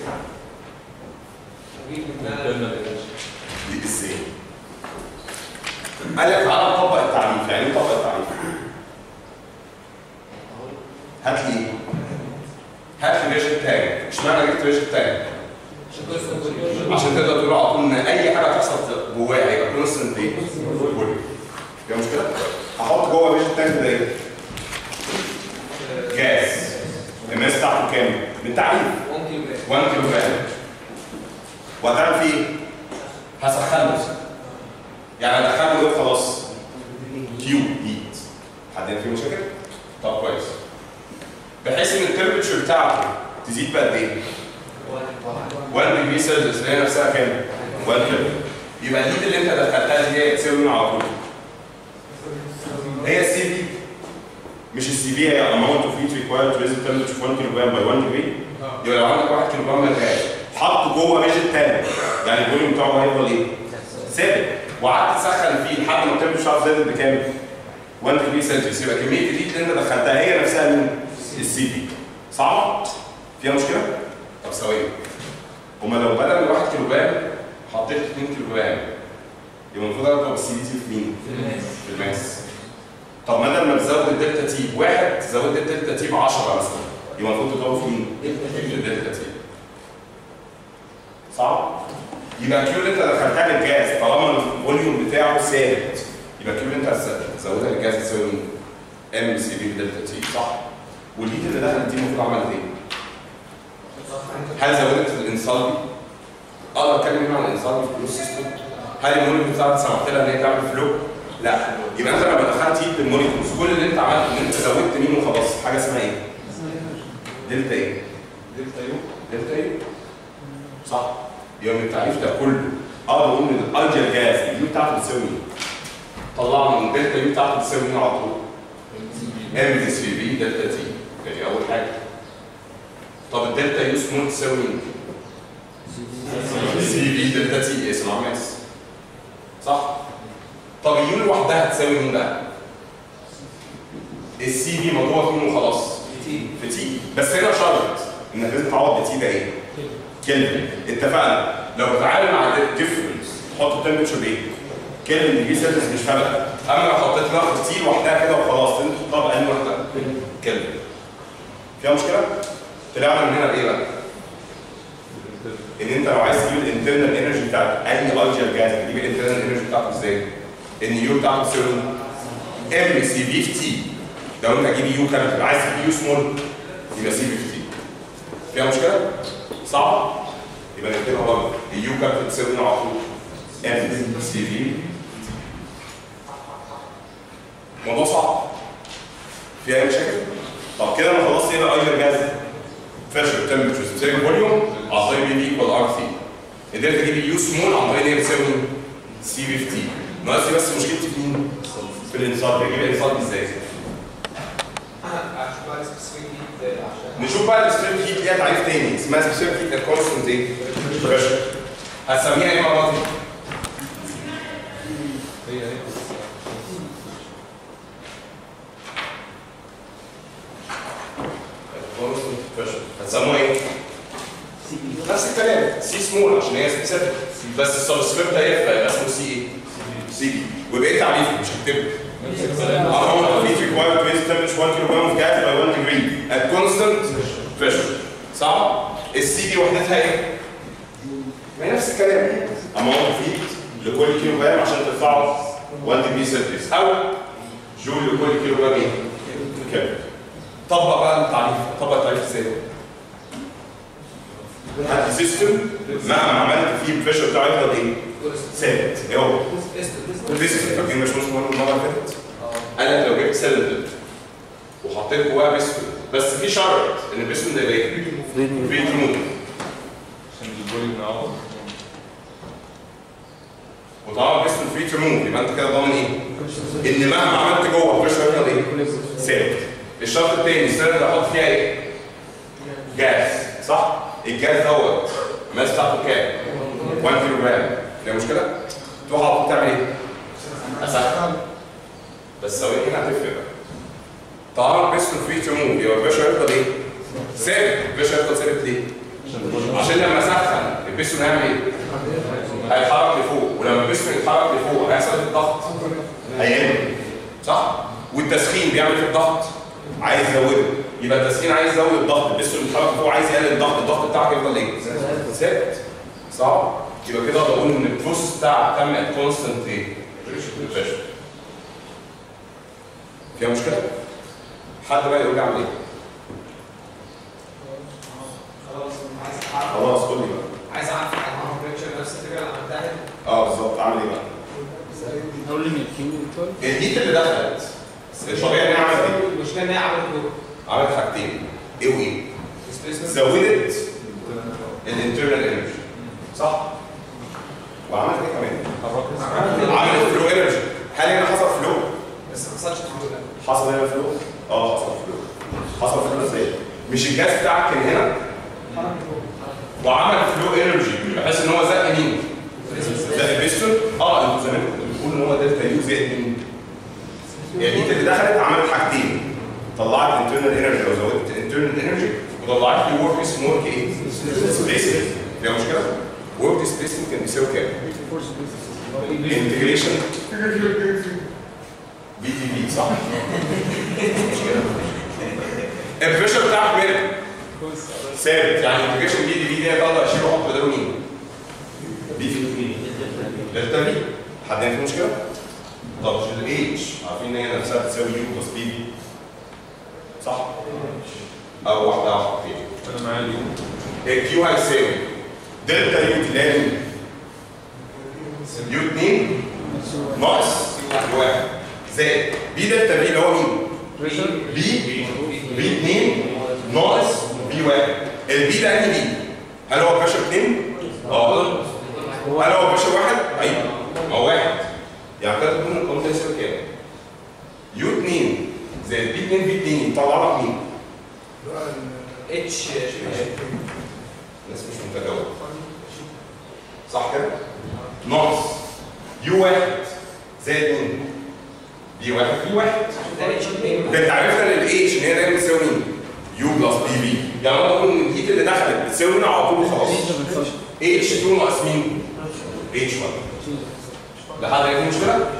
S4: دي ازاي؟ قال لك تعالى نطبق التعريف، يعني ايه نطبق التعريف؟ هات لي ايه؟ هات لي ريشة تاج، اشمعنى جبت ريشة تاج؟ عشان تقدر تقول على طول ان اي حاجه تحصل جواها هيبقى كونستنت ايه؟ فيها مشكله؟ هحط جوه مش التانك ده ايه؟ جاز الماس بتاعته كام؟ بالتعريف
S2: 1 كيلو جرام
S4: 1 كيلو جرام وهتعمل فيه ايه؟ هسخنه يعني ادخله ايه خلاص؟ كيو هيت حد فيه مشاكل؟ طب كويس بحيث ان التمبرتشر بتاعته تزيد بقد ايه؟ 1 ديجري سيلسيوس اللي هي نفسها كام؟ 1 كيلو يبقى الهيت اللي انت دخلتها دي هي تساوي مين على طول؟ هي السي في مش السي في هي amount of heat required to raise the temperature of 1 كيلو جرام by 1 degree يبقى لو عندك 1 كيلو جرام من الغاز حطه جوه ميج التانك يعني الفوليوم بتاعه هيفضل ايه؟ ثابت وقعدت تسخن فيه لحد ما التمبرتشر بتاعته زادت بكام؟ 1 ديجري سنتيس يبقى كميه الهيت اللي انت دخلتها هي نفسها مين؟ السي في صعبه؟ فيها مشكله؟ طب ثواني هما لو بدل من 1 كيلو جرام حطيت 2 كيلو جرام يبقى المفروض اضرب السي دي تي في مين؟ في الماس طب بدل ما تزود الدلتا تي بواحد تزود الدلتا تي ب 10 مثلا يبقى المفروض تضربه في مين؟ في الدلتا تي صح؟ يبقى الكيو اللي انت دخلتها للجاز طالما الفوليوم بتاعه ثابت يبقى الكيو اللي انت هتزودها للجاز تساوي مين؟ ام سي في دلتا تي صح؟ والهيت اللي دخلت دي المفروض عملت ايه؟ هل زودت الانصالبي؟ اقدر اتكلم هنا عن الانصالبي في الكلوز سيستم؟ هل المولكيول بتاعتي سمحت لها ان هي تعمل فلو؟ لا يبقى انت لما دخلت هيت للمولكيولز كل اللي انت عملته ان انت زودت مين وخلاص حاجه اسمها ايه؟ دلتا ايه؟
S3: دلتا يو
S4: دلتا ايه؟ صح يبقى من التعريف ده كله اقدر اقول ان الايديال جاز اليو بتاعته بتساوي مين؟ طلعنا من الدلتا يو بتاعته بتساوي مين على طول؟ ام دي سي في دلتا تي يعني اول حاجه طب الدلتا يو سمول تساوي مين؟ سي في دلتا تي اسم عماس صح؟ طب اليو لوحدها تساوي مين بقى؟ السي في مضروبه فين وخلاص
S2: تي
S4: في تي بس هنا شرط انك لازم تعوض بتي ده ايه؟ كلمه اتفقنا لو بتعامل مع ديفرنس تحط التمبرتشر بايه؟ كلمه دي سيرفيس مش فارقه اما لو حطيت لها تي لوحدها كده وخلاص انت تحطها بأنهي واحده؟ كلمه فيها مشكله؟ طلعنا من هنا بايه بقى؟ ان انت لو عايز تجيب الانترنال انرجي بتاعت اي ايجر جاز تجيب الانترنال انرجي بتاعته ازاي؟ ان يو بتاعته تساوي ام سي في في تي لو انت هتجيب يو كابيتال عايز تجيب يو سمول يبقى سي في في تي فيها مشكله؟ صعب؟ يبقى نكتبها برضه اليو كابيتال تساوي هنا على طول ام سي في الموضوع صعب في اي مشاكل؟ طب كده انا خلصت ايه بقى ايجر جاز؟ pressure temperature بتساوي فوليوم عن طريق بي ايكوال ار سي قدرت اجيب اليو سمول عن طريق ان هي بتساوي سي في تي ناقص لي بس مشكلتي في مين؟ في الانصات بجيب الانصات ازاي؟
S2: عشان بقى سبيسيفيك هيت عشان
S4: نشوف بقى السبيريت هيت ليها تعريف تاني اسمها سبيريت هيت الكونستنت ايه؟ بريشر هتسميها ايه مع بعض؟
S3: هي هي
S4: كونستنت بريشر هتسموها ايه؟ نفس الكلام سي سمول عشان هي سبيسيفيك بس السبسكريبت هيفرق يبقى اسمه سي ايه؟ سي دي وبقيت تعريفه مش هكتبه
S3: نفس الكلام
S4: amount of heat required to raise the temperature 1 kilogram of gas by 1 degree at constant pressure صح؟ السي دي وحدتها ايه؟ ما هي نفس الكلام amount of heat لكل كيلو جرام عشان ترفعه 1 degree celsius او جول لكل كيلو جرام ايه؟ كده طبق بقى التعريف طبق التعريف ازاي؟ هات سيستم مهما عملت فيه البريشر بتاعه يفضل ايه؟ ثابت ايه هو؟ بيستون فاكرين مش مهم المره اللي فاتت؟ قال لك لو جبت سلندر وحطيت جواه بيستون بس في شرط ان البيستون ده يبقى ايه؟ فري ريموف
S3: عشان الفوليوم نعوض
S4: وطالما البيستون فري ريموف يبقى انت كده ضامن ايه؟ ان مهما عملت جوه البريشر هيفضل ايه؟ ثابت الشرط الثاني السلندر احط فيها ايه؟ جاز صح؟ الجاز دوت الماس بتاعته كام؟ 1 كيلو جرام فيها مشكله؟ تروح على طول تعمل ايه؟ اسخن بس ثواني هنا هتفرق بقى طالما البيستون فري تو موف يبقى البريشر هيفضل ايه؟ ثابت البريشر هيفضل ثابت ليه؟ عشان لما اسخن البيستون هيعمل ايه؟ هيتحرك لفوق ولما البيستون يتحرك لفوق هيحصل ايه في الضغط؟ هيقل صح؟ والتسخين بيعمل في الضغط عايز يزوده يبقى التسخين عايز يزود الضغط البيستون بيتحرك لفوق عايز يقلل الضغط الضغط بتاعك يفضل ايه؟ ثابت صح؟ يبقى كده اقدر اقول ان البروسيس بتاعك تم ات كونستنت ايه؟ بريشر فيها مشكله؟ حد بقى يقول لي اعمل ايه؟
S2: خلاص عايز اعرف
S4: خلاص قول لي بقى
S2: عايز اعرف عن التمبريتشر نفس الفكره اللي عملتها هنا.
S4: اه بالظبط اعمل ايه بقى؟
S5: نقول ان الكيو ايكوال
S4: الهيت اللي دخلت الطبيعي انها عملت ايه؟
S2: المشكله ان هي عملت دور
S4: عملت حاجتين ايه وايه؟
S2: displacement
S4: زودت الانترنال انرجي صح؟ وعملت ايه كمان؟ عملت فلو انرجي هل هنا حصل فلو؟
S2: بس ما حصلش الحمد لله
S4: حصل هنا فلو؟ اه حصل فلو حصل فلو ازاي؟ مش الجاز بتاعك كان هنا وعمل فلو انرجي بحيث ان هو زق مين؟ زق البيستون اه انتوا زمان كنتوا بتقولوا ان هو دلتا يو زائد مين؟ الهيت اللي دخلت عملت حاجتين طلعت انترنال انرجي او زودت انترنال انرجي وطلعت لي ورك اسمه ورك ايه؟ ديسبيسمنت فيها مشكله؟ ورك ديسبيسمنت كان بيساوي كام؟ انتجريشن بي دي بي صح؟ مشكله البريشر بتاعك مالك ثابت يعني انتجريشن بي دي بي دي هتقدر اشيل واحط بداله مين؟ بي في بي دلتا بي حد عنده مشكله؟ طب الاتش عارفين ان هي نفسها بتساوي يو بلس بي بي صح؟ او واحده واحده فين؟
S3: انا معايا اليوم
S4: الكيو هيساوي دلتا يو دي اللي هي مين؟ يو 2 ناقص يو 1 زائد بي دلتا بي اللي هو مين؟ بي بي 2 ناقص بي 1 البي ده انهي بي؟ هل هو بريشر 2؟ اه هل هو بريشر 1؟ ايوه هو 1 يعني كده تكون القانون ده يساوي كام؟ يو 2 زائد بي 2 بي 2 يطلع لك مين؟
S2: اتش
S4: الناس مش متجاوبه صح كده؟ ناقص يو 1 زائد مين؟ بي 1 بي 1
S2: ده اتش 2
S4: ده انت عرفنا ان الاتش ان هي دايما بتساوي مين؟ يو بلس بي بي يعني انا بقول ان الهيت اللي دخلت بتساوي هنا على طول خلاص اتش 2 ناقص مين؟ اتش 1 لحد هنا في مشكله؟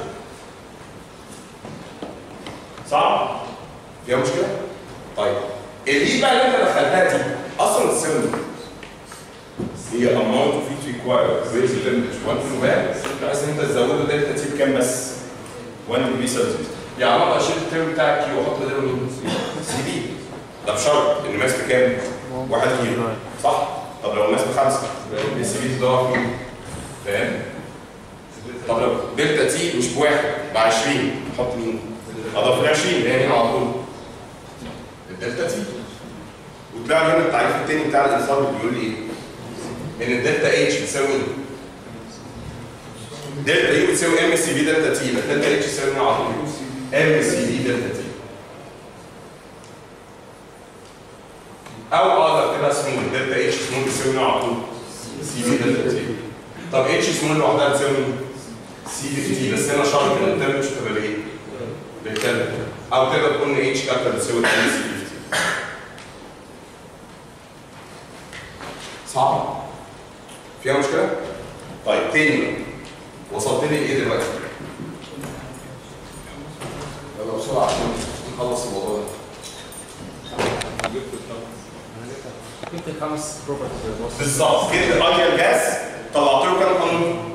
S4: صعب؟ فيها مشكله؟ طيب الهيت بقى اللي انت دخلتها دي اصلا تساوي مين؟ هي amount of heat required raise the temperature 1 كيلو وات بحيث ان انت تزوده دلتا تي بكام بس؟ 1 degree سلسيوس يعني انا اشيل الترم بتاع كيو واحط بداله مين؟ سي بي ده بشرط ان ماس بكام؟ 1 كيلو صح؟ طب لو ماس بخمسه السي بي تضاعف مين؟ فاهم؟ طب لو دلتا تي مش بواحد ب 20 احط مين؟ اضاف ل 20 اللي هي هنا على طول الدلتا تي وطلع لي هنا التعريف التاني بتاع الانصار بيقول لي ايه؟ ان الدلتا اتش بتساوي مين؟ دلتا يو بتساوي ام سي في دلتا تي يبقى دلتا اتش تساوي مين على طول؟ ام سي في دلتا تي او اقدر اكتبها سمول دلتا اتش سمول بتساوي مين على طول؟ سي في دلتا تي طب اتش سمول لوحدها بتساوي مين؟ سي في تي بس هنا شرط ان الترم مش تبقى بايه؟ بالكلمه او تقدر تقول ان اتش كابيتال بتساوي ام سي في تي صعب فيها مشكله؟ طيب تاني بقى. وصلت لي ايه دلوقتي؟ يلا بسرعه عشان نخلص الموضوع ده
S5: جبت الخمس بروبرتيز
S4: بالظبط جبت الايديال جاز طلعت له كام قانون؟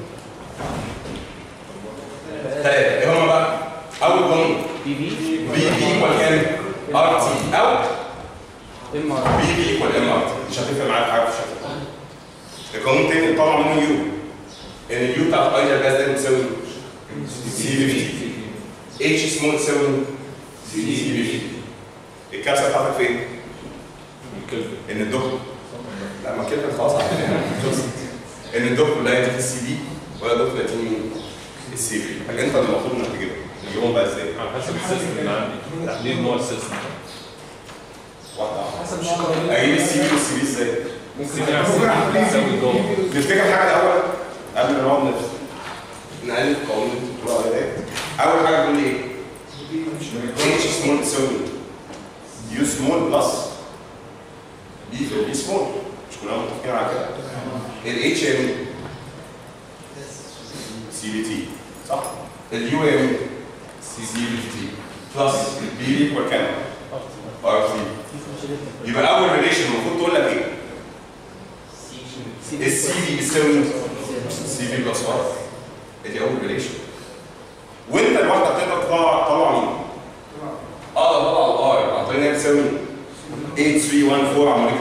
S4: ثلاثه ايه هما بقى؟ اول قانون
S5: بي بي
S4: بي بي ايكوال كام؟ ار تي او
S5: ام ار
S4: بي بي ايكوال ام ار تي مش هتفرق معاك في حاجه في الشكل القانون الثاني طلع منه يو ان اليو بتاعت الايديال جاز ده بتساوي سي بي في اتش سمول تساوي سي بي في الكارثه بتاعتك فين؟
S3: الكلفة
S4: ان الدكتور لا ما كده خلاص عارفين خلصت ان الدكتور لا يديك السي دي ولا الدكتور يديني مين؟ السي في حاجه انت اللي المفروض انك تجيبها تجيبهم بقى ازاي؟
S3: على حسب السيستم اللي عندي ليه نوع السيستم
S4: واحده واحده
S2: حسب نوع القانون.
S4: اجيب السي في والسي في ازاي؟
S3: ممكن نعمل سيستم تساوي جوه
S4: نفتكر حاجه الاول قبل ما نقعد نفس نقلب قانون اللي انت بتقول عليه ده اول حاجه بيقول لي ايه؟ اتش سمول تساوي يو سمول بلس بي في البي سمول مش كلنا متفقين على كده؟ الاتش يا مين؟ سي بي تي صح؟ اليو يا مين؟ سي بي تي بلس بي بي ايكوال كام؟ ار تي يبقى اول ريليشن المفروض تقول لك ايه؟ السي بي بيساوي سي بي بلس ار ادي اول ريليشن وانت لوحدك تقدر تطلع تطلع مين؟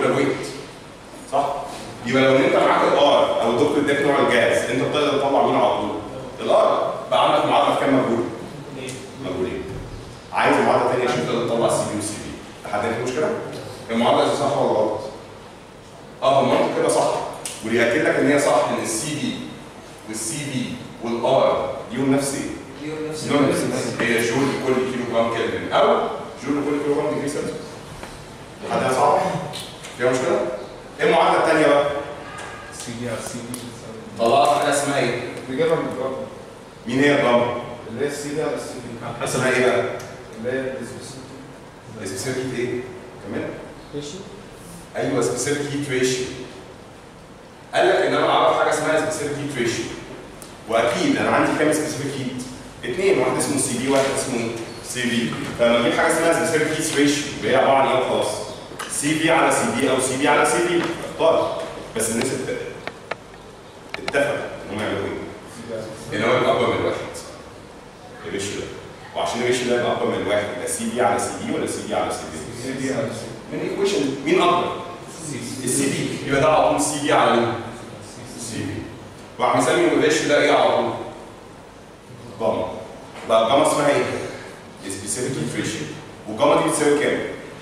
S4: يبقى الويت صح؟ يبقى لو انت معاك الار او الدكتور اداك نوع الجهاز انت بتقدر تطلع مين على طول؟ الار بقى عندك معادله في كام مجهول؟ مجهولين عايز معادله ثانيه عشان تقدر تطلع السي بي والسي بي لحد هنا في مشكله؟ المعادله دي صح ولا غلط؟ اه المنطق كده صح واللي ياكد لك ان هي صح ان السي بي والسي بي والار ليهم نفس ايه؟
S2: ليهم نفس
S4: ليهم نفس هي جول لكل كيلو جرام كلفن او جول لكل كيلو جرام ديجري سيلسيوس لحد هنا صح؟ فيها مشكله؟ ايه المعادله الثانيه بقى؟
S3: سي دي على سي دي
S4: طلعت حاجه اسمها ايه؟
S6: بيجيبها من الجرام
S4: مين هي الجاما؟
S6: اللي هي السي دي على السي دي
S4: اسمها ايه بقى؟
S6: اللي هي الاسبيسيفيك
S4: سبيسيفيك ايه؟ كمان؟
S5: ماشي
S4: ايوه سبيسيفيك هيت ريشيو قال لك ان انا اعرف حاجه اسمها سبيسيفيك هيت ريشيو واكيد انا عندي كام سبيسيفيك هيت؟ اثنين واحد اسمه سي بي واحد اسمه ايه؟ سي بي فلما اجيب حاجه اسمها سبيسيفيك هيت ريشيو اللي هي عباره عن ايه خلاص؟ سي بي على سي بي او سي بي على سي بي اختار بس الناس ات- اتفقوا ان هم يعملوا ايه؟ ان هو يبقى اكبر من واحد الريشيو ده وعشان الريشيو ده يبقى اكبر من واحد يبقى سي بي على سي بي ولا سي بي على سي بي؟
S6: سي دي على السي
S4: من ايكويشن مين اكبر؟ السي بي يبقى ده على طول سي بي على مين؟ سي بي وعم يسمي الريشيو ده ايه على طول؟ جاما بقى جاما اسمها ايه؟ سبيسيفيك هيت ريشيو والجاما دي بتساوي كام؟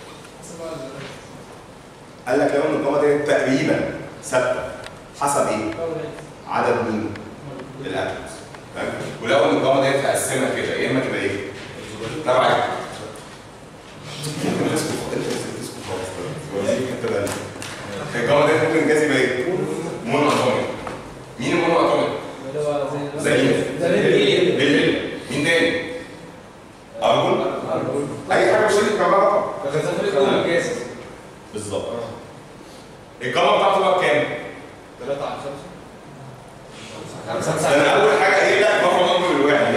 S4: قال لك لو ان الجاما دي تقريبا ثابته حسب ايه؟ عدد مين؟ الاتومز تمام؟ ولو ان الجاما دي تقسمها كده يا اما تبقى ايه؟ تبع ايه؟ ممكن تسكت انت تسكت خالص وريك انت بقى الجاما دي ممكن جاز يبقى ايه؟ مونو اتوميك مين المونو اتوميك؟ زي مين؟ ليه؟ مين تاني؟ ارجون؟ اي حاجه مش هتيجي كهرباء بالظبط الجاما بتاعته بقى بكام؟
S5: 3 على 5
S4: ده انا اول حاجه ايه لا رقم اكبر من الواحد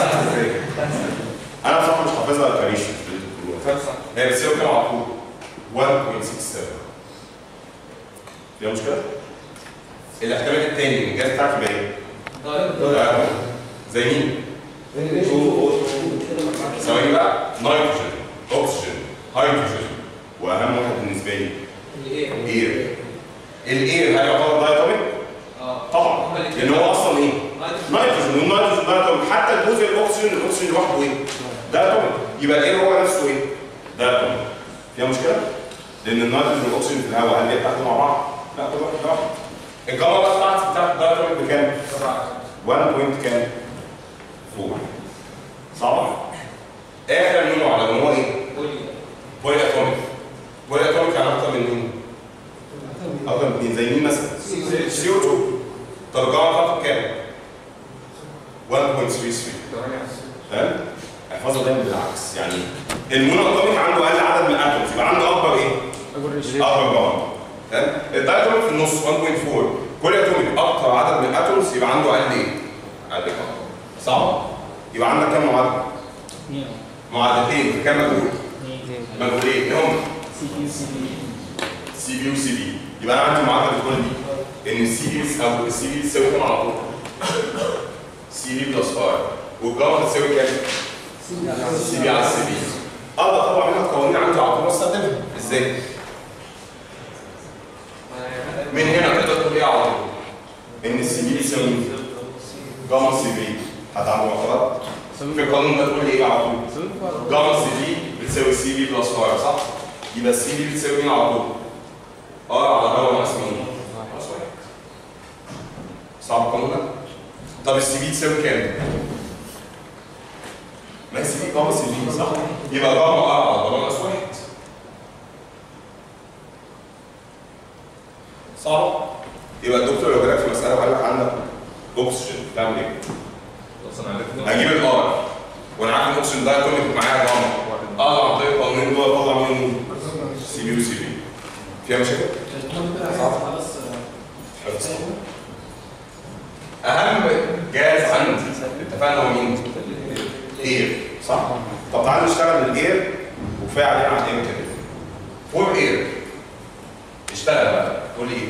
S4: انا بصراحه مش حافظها الكريش هي بتساوي كام على طول؟ 1.67 فيها مشكله؟ الاحتمال الثاني الجاز بتاعتي يبقى ايه؟ ضايع. زي مين؟ ثواني بقى نيتروجين اكسجين هيدروجين واهم واحد بالنسبه لي الاير الاير هل يعتبر دايتوميك؟ طبعا لان هو اصلا ايه؟ نيتروجين والنيتروجين دايتوميك حتى الجزء الاكسجين الاكسجين لوحده ايه؟ دايتوميك يبقى الاير هو نفسه ايه؟ دايتوميك فيها مشكله؟ لان النيتروجين والاكسجين في الهواء هل بيتحدوا مع بعض؟ لا كل واحد لوحده الجاما بقى بتاعتي بتاعت الدايتوميك بكام؟ 1 بوينت كام؟ 4 صعبه؟ اخر نوع على هو ايه؟ بولي اتوميك بولي اتوميك يعني اكتر من مين؟ اكتر من مين زي مين مثلا؟ سي او 2 طب الجاما بتاعته كام؟ 1.33 فاهم؟ احفظها دايما بالعكس يعني المونو اتوميك عنده اقل عدد من الاتومز يبقى عنده اكبر ايه؟ اكبر جاما تمام؟ الدايتوميك في النص 1.4 كل اتوميك اكتر عدد من الاتومز يبقى عنده اقل ايه؟ اقل جاما صعب؟ يبقى عندك كام معادله؟ معادلتين في كام مجهول؟ مجهولين ايه هم؟ سي بي وسي بي يبقى انا عندي معادله بتقول لي ان السي بي او السي بي تساوي كام على طول؟ سي بي بلس ار والجاما تساوي كام؟ سي بي على سي بي اقدر اطلع منها القوانين عندي على طول واستخدمها ازاي؟ من هنا تقدر تقول ايه على طول؟ ان السي بي بيساوي جاما سي بي حد عنده معترض؟ في القانون ده تقول لي ايه على طول؟ جاما سي بي بتساوي سي بي بلس ار صح؟ يبقى السي بي بتساوي مين على طول؟ ار على هوا ناقص مين؟ ناقص واحد. صعب القانون ده؟ طب السي بي تساوي كام؟ ما هي سي بي جاما سي بي صح؟ يبقى جاما ار على هوا ناقص واحد. صعب؟ يبقى الدكتور لو جالك في مسألة وقال لك عندك أكسجين تعمل إيه؟
S3: اصلا عرفنا
S4: هجيب الار وانا عارف الاكسجين ده اتوميك معايا جاما اقدر عن طريق القوانين دول اطلع منهم سي بي وسي بي فيها مشاكل؟ حفظ. اهم جهاز عندي اتفقنا هو مين؟ اير صح؟ طب تعالى نشتغل بالاير وكفايه علينا عن ايه كده فور اير اشتغل بقى قول لي ايه؟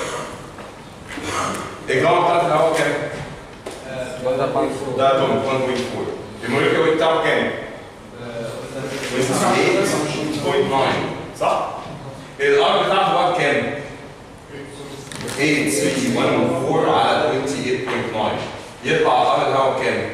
S4: الجاما بتاعت الهواء كام؟ ده اتوميك 1.4 الموليكيول ويت بتاعه كام؟ 8.9 صح؟
S1: الار بتاعته بقى بكام؟ 8314 على 28.9 يطلع الار الهواء بكام؟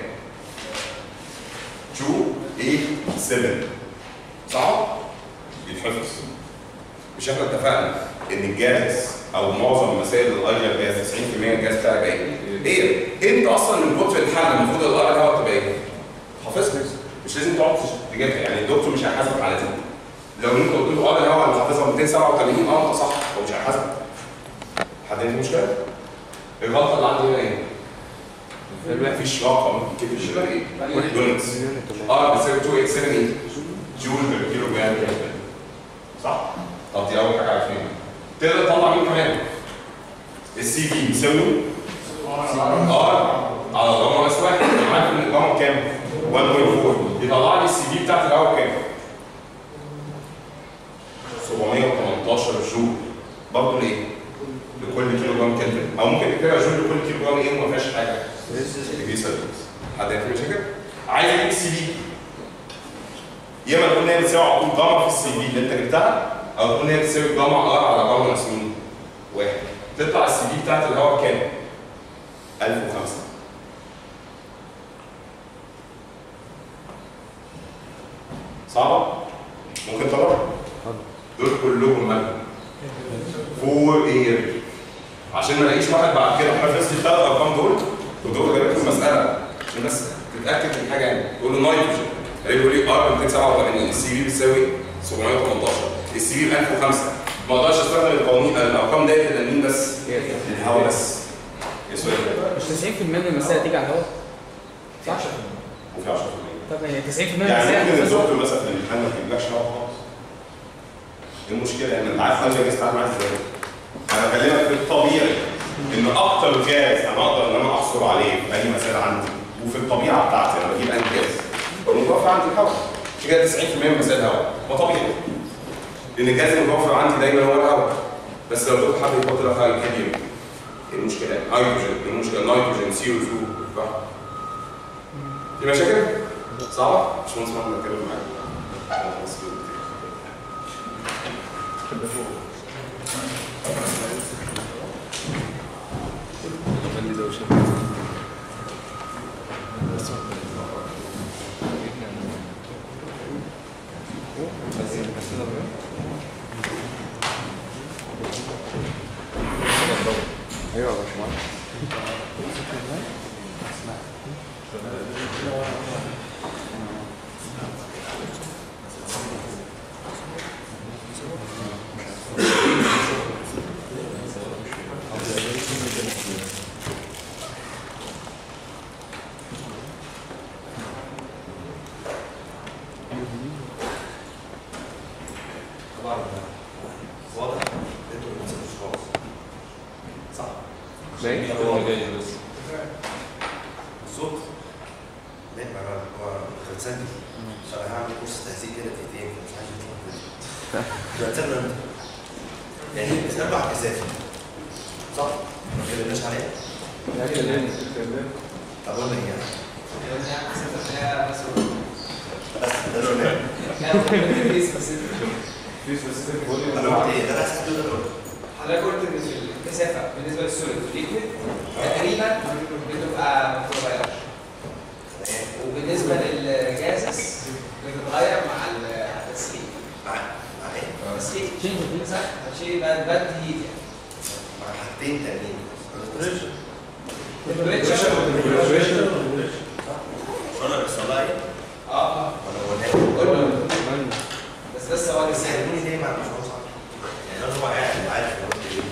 S4: 287
S1: صح؟
S4: يتحفظ مش احنا اتفقنا ان الجاز او معظم مسائل الايديال جاز 90% من الجاز بتاعك ايه؟ ايه؟ انت اصلا من كتر الحل المفروض الار الهواء تبقى ايه؟ حافظها مش لازم تقعد تجيبها يعني الدكتور مش هيحاسبك على دي لو انت قلت له اه الهواء اللي حافظها 287 اه انت صح هو مش هيحاسبك حد عنده مشكله؟ الغلطه اللي عندي هنا ايه؟ مفيش رقم كده الشباب ايه؟ يونتس ار بتساوي 2878 جول بير كيلو جرام صح؟ طب دي اول حاجه عارفينها تقدر تطلع مين كمان؟ السي في بيساوي ار على ضمان اس واحد انا عارف ان الضمان كام؟ 1.4 يطلع لي السي في بتاعت الهواء كام؟ 718 جول برضه ليه؟ لكل كيلو جرام كلفن او ممكن نكتبها جول لكل كيلو جرام ايه وما فيهاش حاجه دي سيرفيس حد عنده مشاكل؟ عايز اجيب السي في يا اما تقول ان هي بتساوي على طول جاما في السي في اللي انت جبتها او تقول ان هي بتساوي جاما ار على جاما ناقص مين؟ واحد تطلع السي في بتاعت الهواء كام؟ 1005 صعبة؟ ممكن طبعا؟ دول كلهم مالهم فور اير عشان ما الاقيش واحد بعد كده حافظ لي الثلاث ارقام دول ودول جابت المسألة عشان بس تتأكد من حاجة يعني تقول له نايتروجين يقول لي ار 287 السي في بتساوي 718 السي في ب 1005 ما اقدرش استخدم القوانين الارقام ديت الا مين بس؟ الهواء بس يا سؤال
S5: مش 90% من المسائل تيجي على الهواء صح؟
S4: وفي 10%
S5: طب يعني 90% من
S4: يعني
S5: المسائل
S4: ممكن
S5: بتبقى
S4: الدكتور مثلا في الامتحان ما يجيبلكش هوا خالص ايه المشكله يعني انت عارف انا جاي استعمل معاه ازاي انا بكلمك في الطبيعي ان اكتر جاز انا اقدر ان انا احصل عليه في اي مسائل عندي وفي الطبيعه بتاعتي انا بجيب انهي جاز المتوفر عندي الهواء مش كده 90% من مسائل الهواء ما طبيعي لان الجاز المتوفر عندي دايما هو الهواء بس لو دكتور حد يحط لك هيليوم ايه المشكله؟ هيدروجين ايه المشكله؟ نيتروجين سي او 2 في مشاكل؟ صعبة؟ مش مهندس محمد اتكلم معاك بس كده.
S3: عمل لي دوشه
S6: ايوه يا باشمهندس
S7: طبعا واضح انتوا ما بتنسوش خالص صح
S3: باين هو جاي بس
S7: الصوت لا ما انا هو كان سجل عشان هعمل كورس تهذيب كده دقيقتين مش عايز يطلع كده هتسجل انت يعني اربع كثافه صح؟ ما اتكلمناش عليها طب قلنا ايه يعني؟ بس ده اللي قلناه
S6: في سبيسيفيك فوليوم
S7: انا قلت ايه؟ ده انا حسيت ده اللي قلته
S2: حضرتك قلت ان في الكثافه بالنسبه للسوليد والليكويد تقريبا بتبقى ما بتتغيرش
S7: تمام
S2: وبالنسبه للجازس بتتغير مع التسخين
S7: مع مع ايه؟
S2: التسخين صح؟ شيء باد باد هيت
S7: مع حاجتين تانيين
S2: التمبريتشر
S7: انا بيحصل لها ايه؟
S2: اه
S7: وانا قلنا
S2: بس بس هو
S7: بس
S2: لسه
S7: هيكون ليه مع المشروع صح؟ يعني انا هو قاعد وعارف انا قلت ايه؟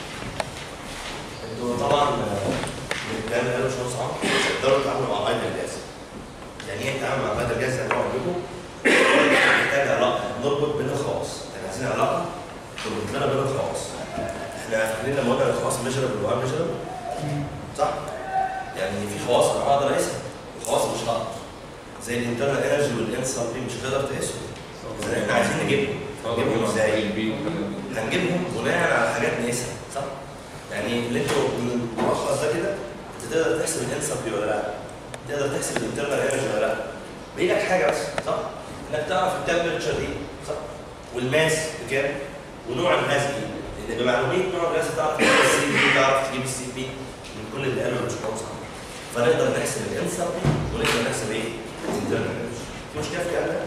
S7: انتوا طبعا من الكلام اللي انا مش صعب تقدروا تتعاملوا مع قاعده الجاز. يعني ايه تتعامل مع قاعده الجاز زي ما قلت لكم؟ محتاج علاقه نربط بين الخواص، يعني عايزين علاقه تربط لنا بين الخواص. احنا فاكرين لما قلنا الخواص ميجربل وان ميجربل صح؟ يعني في خواص انا هقدر اقيسها وخواص مش هقدر. زي الانترنال انرجي والانسالبي مش هتقدر تقيسهم. اذا احنا عايزين نجيبهم نجيبهم ازاي؟ هنجيبهم بناء على حاجات نقيسها صح؟ يعني اللي انتوا من الملخص ده كده انت تقدر تحسب الانسبي ولا لا؟ تقدر تحسب الانترنال انرجي ولا لا؟ باقي لك حاجه بس صح؟ انك تعرف التمبرتشر دي صح؟ والماس بكام؟ ونوع الغاز ايه لان بمعلوميه نوع الغاز تعرف تجيب السي بي تعرف تجيب السي بي من كل اللي قاله الباشمهندس عمرو فنقدر نحسب الانسربي ونقدر نحسب ايه؟ الانترنال في مشكله في الكلام ده؟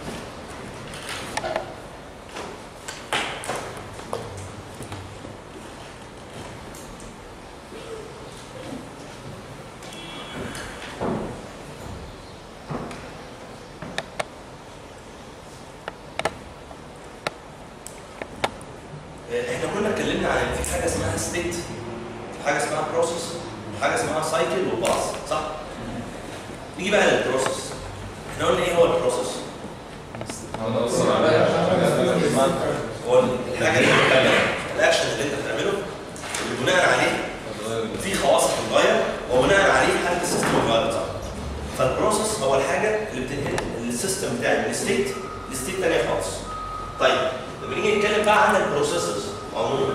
S7: احنا كنا اتكلمنا عن ان في حاجه اسمها ستيت حاجه اسمها بروسيس حاجه اسمها سايكل وباس صح؟ نيجي بقى للبروسيس احنا قلنا ايه هو البروسيس؟
S3: هذا اصلا على
S7: هو الحاجه اللي انت بتعملها الاكشن اللي انت بتعمله اللي بناء عليه في خواص بتتغير وبناء عليه حاله السيستم اتغيرت صح؟ فالبروسيس هو الحاجه اللي بتنقل السيستم بتاعي من ستيت لستيت ثانيه خالص. طيب لما نيجي نتكلم بقى عن البروسيسز عموما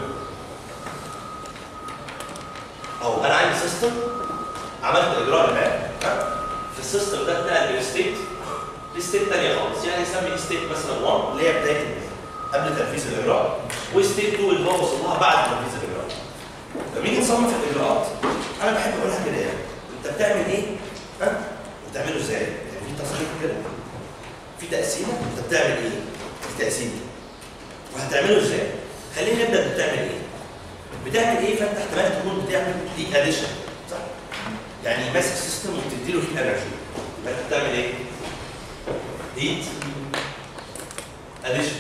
S7: او انا عندي سيستم عملت اجراء ما ها؟ في السيستم ده اتنقل من ستيت لستيت ثانيه خالص يعني نسمي ستيت مثلا 1 اللي هي بدايه قبل تنفيذ الاجراء وستيت 2 اللي هو وصل لها بعد تنفيذ الاجراء. لما نيجي نصنف الاجراءات انا بحب اقولها كده يعني انت بتعمل ايه؟ ها؟ وبتعمله ازاي؟ يعني في تصنيف كده في تقسيمه انت بتعمل ايه؟ في تقسيمه وهتعمله ازاي؟ خلينا نبدا بتعمل ايه؟ بتعمل ايه فانت احتمال تكون بتعمل هيت اديشن صح؟ يعني ماسك سيستم وبتدي له هيت انرجي يبقى انت بتعمل ايه؟ هيت اديشن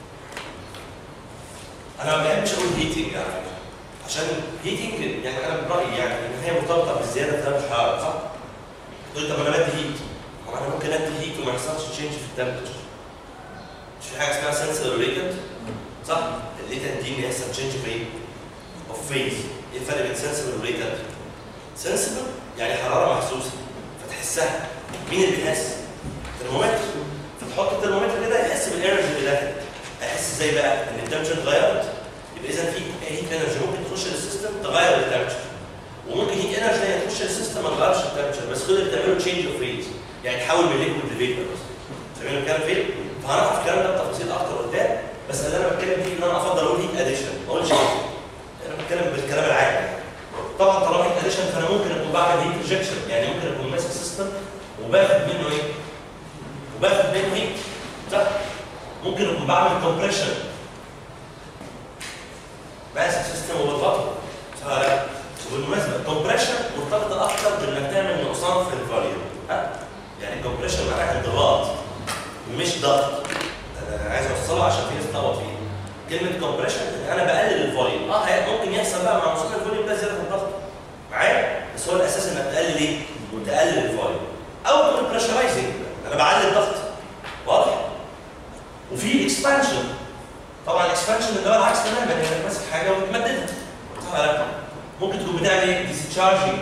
S7: انا ما بحبش اقول هيتنج على فكره عشان هيتنج يعني انا برايي يعني ان هي مرتبطه بالزياده في درجه الحراره صح؟ تقول طب انا بدي هيت هو انا ممكن ادي هيت وما يحصلش تشينج في التمبرتشر مش في حاجه اسمها سنسور ريليتد صح؟ الليتنت دي ان يحصل تشينج في ايه؟ اوف فيز ايه الفرق بين سنسور وريليتد؟ سنسور يعني حراره محسوسه فتحسها مين اللي بيحس؟ ترمومتر فتحط الترمومتر كده يحس بالانرجي اللي داخل احس ازاي بقى؟ ان التمبرتشر اتغيرت يبقى اذا في هيت انرجي ممكن تخش للسيستم تغير التمبرتشر وممكن هيت انرجي ثانيه تخش للسيستم ما تغيرش التمبرتشر بس كل اللي بتعمله تشينج اوف فيز يعني تحول من ليكويد لفيبر فاهمين الكلام فين؟ فهنعرف الكلام ده بتفاصيل اكتر قدام بس اللي انا بتكلم فيه ان انا افضل اقول هيت اديشن ما اقولش هيت انا بتكلم بالكلام العام طبعا طالما هيت اديشن فانا ممكن اكون بعمل هيت ريجكشن يعني ممكن اكون ماسك سيستم وباخد منه ايه؟ وباخد منه هيت صح؟ ممكن اكون بعمل كومبريشن ماسك سيستم وبضغطه صح ولا لا؟ وبالمناسبه الكومبريشن مرتبطه اكتر بانك تعمل نقصان في الفوليوم ها؟ يعني الكومبريشن معناها انضغاط مش ضغط انا عايز اوصله عشان في ناس تلخبط فيه كلمه كومبريشن انا بقلل الفوليوم اه هي- ممكن يحصل بقى مع وصول الفوليوم ده زياده في الضغط معايا بس هو الاساس انك تقلل ايه؟ تقلل الفوليوم او تقول بريشرايزنج انا بعلي الضغط واضح؟ وفي اكسبانشن طبعا الاكسبانشن اللي هو العكس تماما انك ماسك حاجه وبتمددها صح ولا لا؟ ممكن تكون بتعمل ايه؟ ديسشارجنج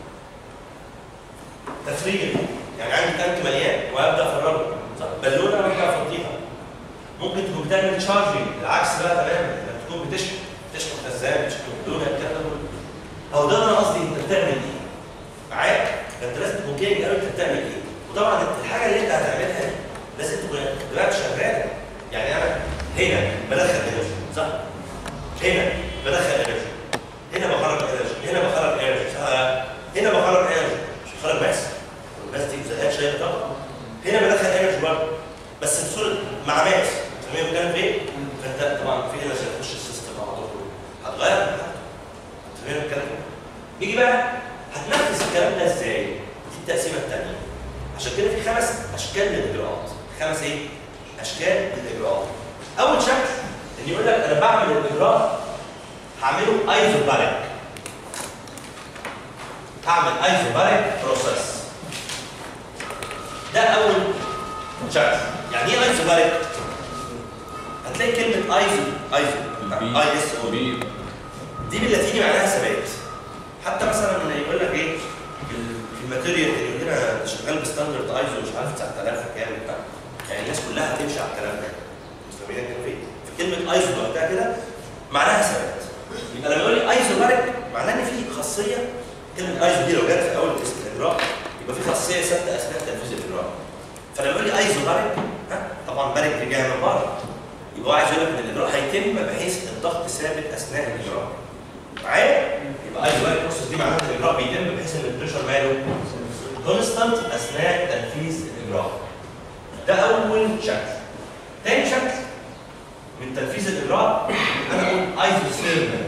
S7: تفريغ يعني عندي تانك مليان وابدا افرغه صح؟ بالونه وابدا افضيها ممكن تكون بتعمل تشارجنج العكس بقى تماما انك تكون بتشحن تشحن خزان تشحن بالونه الكلام ده كله هو ده اللي انا قصدي انت بتعمل ايه؟ معايا؟ فانت لازم تكون كيرنج قوي انت بتعمل ايه؟ وطبعا الحاجه اللي انت هتعملها دي لازم تكون دماغك شغاله يعني انا هنا بدخل انرجي صح؟ هنا بدخل انرجي هنا بخرج انرجي هنا بخرج انرجي صح ولا لا؟ هنا بخرج انرجي مش بخرج ماس الماس دي زيها شايله طبعا هنا بدخل انرجي برضه بس بصوره مع ماس فاهمين بتكلم في ايه؟ فانت طبعا في انرجي هتخش السيستم على طول هتغير فاهمين بتكلم نيجي بقى هتنفذ الكلام ده ازاي؟ دي التقسيمه الثانيه عشان كده في خمس اشكال للاجراءات خمس ايه؟ اشكال للاجراءات اول شكل ان يقول لك انا بعمل الاجراء هعمله ايزوباريك هعمل ايزوباريك بروسيس ده اول شكل يعني ايه ايزوباريك هتلاقي كلمه ايزو ايزو اي اس او
S3: بي
S7: دي باللاتيني معناها ثبات حتى مثلا لما يقول لك ايه في ال- في الماتيريال اللي يقول لنا أنت شغال بستاندرد ايزو مش عارف 9000 كام وبتاع يعني الناس كلها هتمشي على الكلام ده مش فاهمين كده فين فكلمه ايزو لوحدها كده معناها ثبات يبقى لما يقول لي ايزو بارك معناه ان في خاصيه كلمه ايزو دي لو جت في اول اسم الاجراء يبقى في خاصيه ثابته اثناء تنفيذ الاجراء فلما يقول لي ايزو بارك ها طبعا بارك دي جايه من بره يبقى هو عايز يقول لك ان الاجراء هيتم بحيث الضغط ثابت اثناء الاجراء معايا يبقى عايز يقول البروسيس دي معناها ان الاجراء بيتم بحيث ان البريشر ماله كونستانت اثناء تنفيذ الاجراء ده اول شكل تاني شكل من تنفيذ الاجراء انا اقول ايزوثيرمال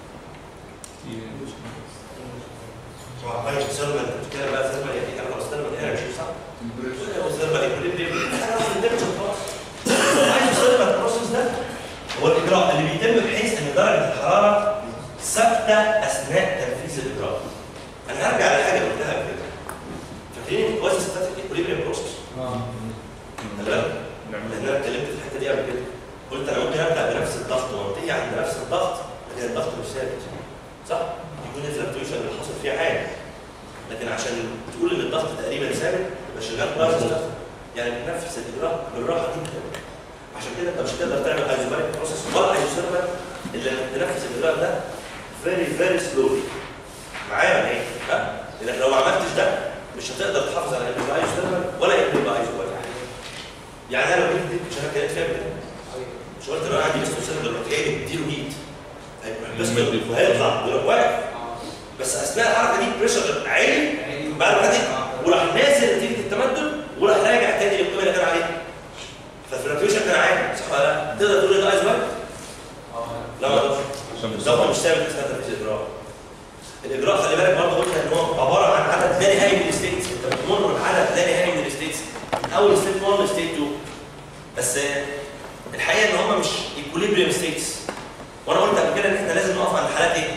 S7: طبعا ايزوثيرمال انت بتتكلم بقى ثيرمال يعني انا خلاص ثيرمال هنا مش صح؟ ثيرمال ايكوليبريم انا واخد التمبرتشر خلاص الايزوثيرمال بروسيس ده هو الاجراء اللي بيتم بحيث ان درجه الحراره ثابته اثناء تنفيذ الاجراء انا هرجع لحاجه اللي قلتها قبل كده فاكرين كويس ستاتيك ايكوليبريم بروسيس خلي بالك لان انا اتكلمت في الحته دي قبل كده قلت انا ممكن ابدا بنفس الضغط وانتهي عند نفس الضغط لكن الضغط مش ثابت صح؟ يكون الفلكتويشن اللي حصل فيها عالي لكن عشان تقول ان الضغط تقريبا ثابت يبقى شغال كويس يعني بنفس الاجراء بالراحه جدا عشان كده انت مش هتقدر تعمل ايزوباريك بروسيس ولا ايزوثيرمال الا انك تنفذ الاجراء ده فيري فيري سلولي معايا ولا ايه؟ ها؟ لانك لو ما عملتش ده مش هتقدر تحافظ على انه يبقى ايزوثيرمال ولا انه يبقى ايزوباريك يعني انا لو جبت دي مش انا كانت فيها كده مش قلت لو انا عندي بس سيلندر رحت جاي مديله هيت بس هيطلع يروح واقف بس اثناء الحركه دي بريشر عالي بعد ما هدي وراح نازل نتيجه التمدد وراح راجع تاني للقيمه اللي كان عليها فالفلكتويشن كان عالي صح ولا لا؟ تقدر تقول ان ايز وايت؟ لا ما تقدرش الضغط مش ثابت اثناء تنفيذ الاجراء الاجراء خلي بالك برضه قلنا ان هو عباره عن عدد لا نهائي من الستيتس انت بتمر بعدد لا نهائي من الستيتس من اول ستيت 1 لستيت 2 بس الحقيقه ان هم مش ايكوليبريم ستيتس وانا قلت قبل كده ان احنا لازم نقف عند حالات ايه؟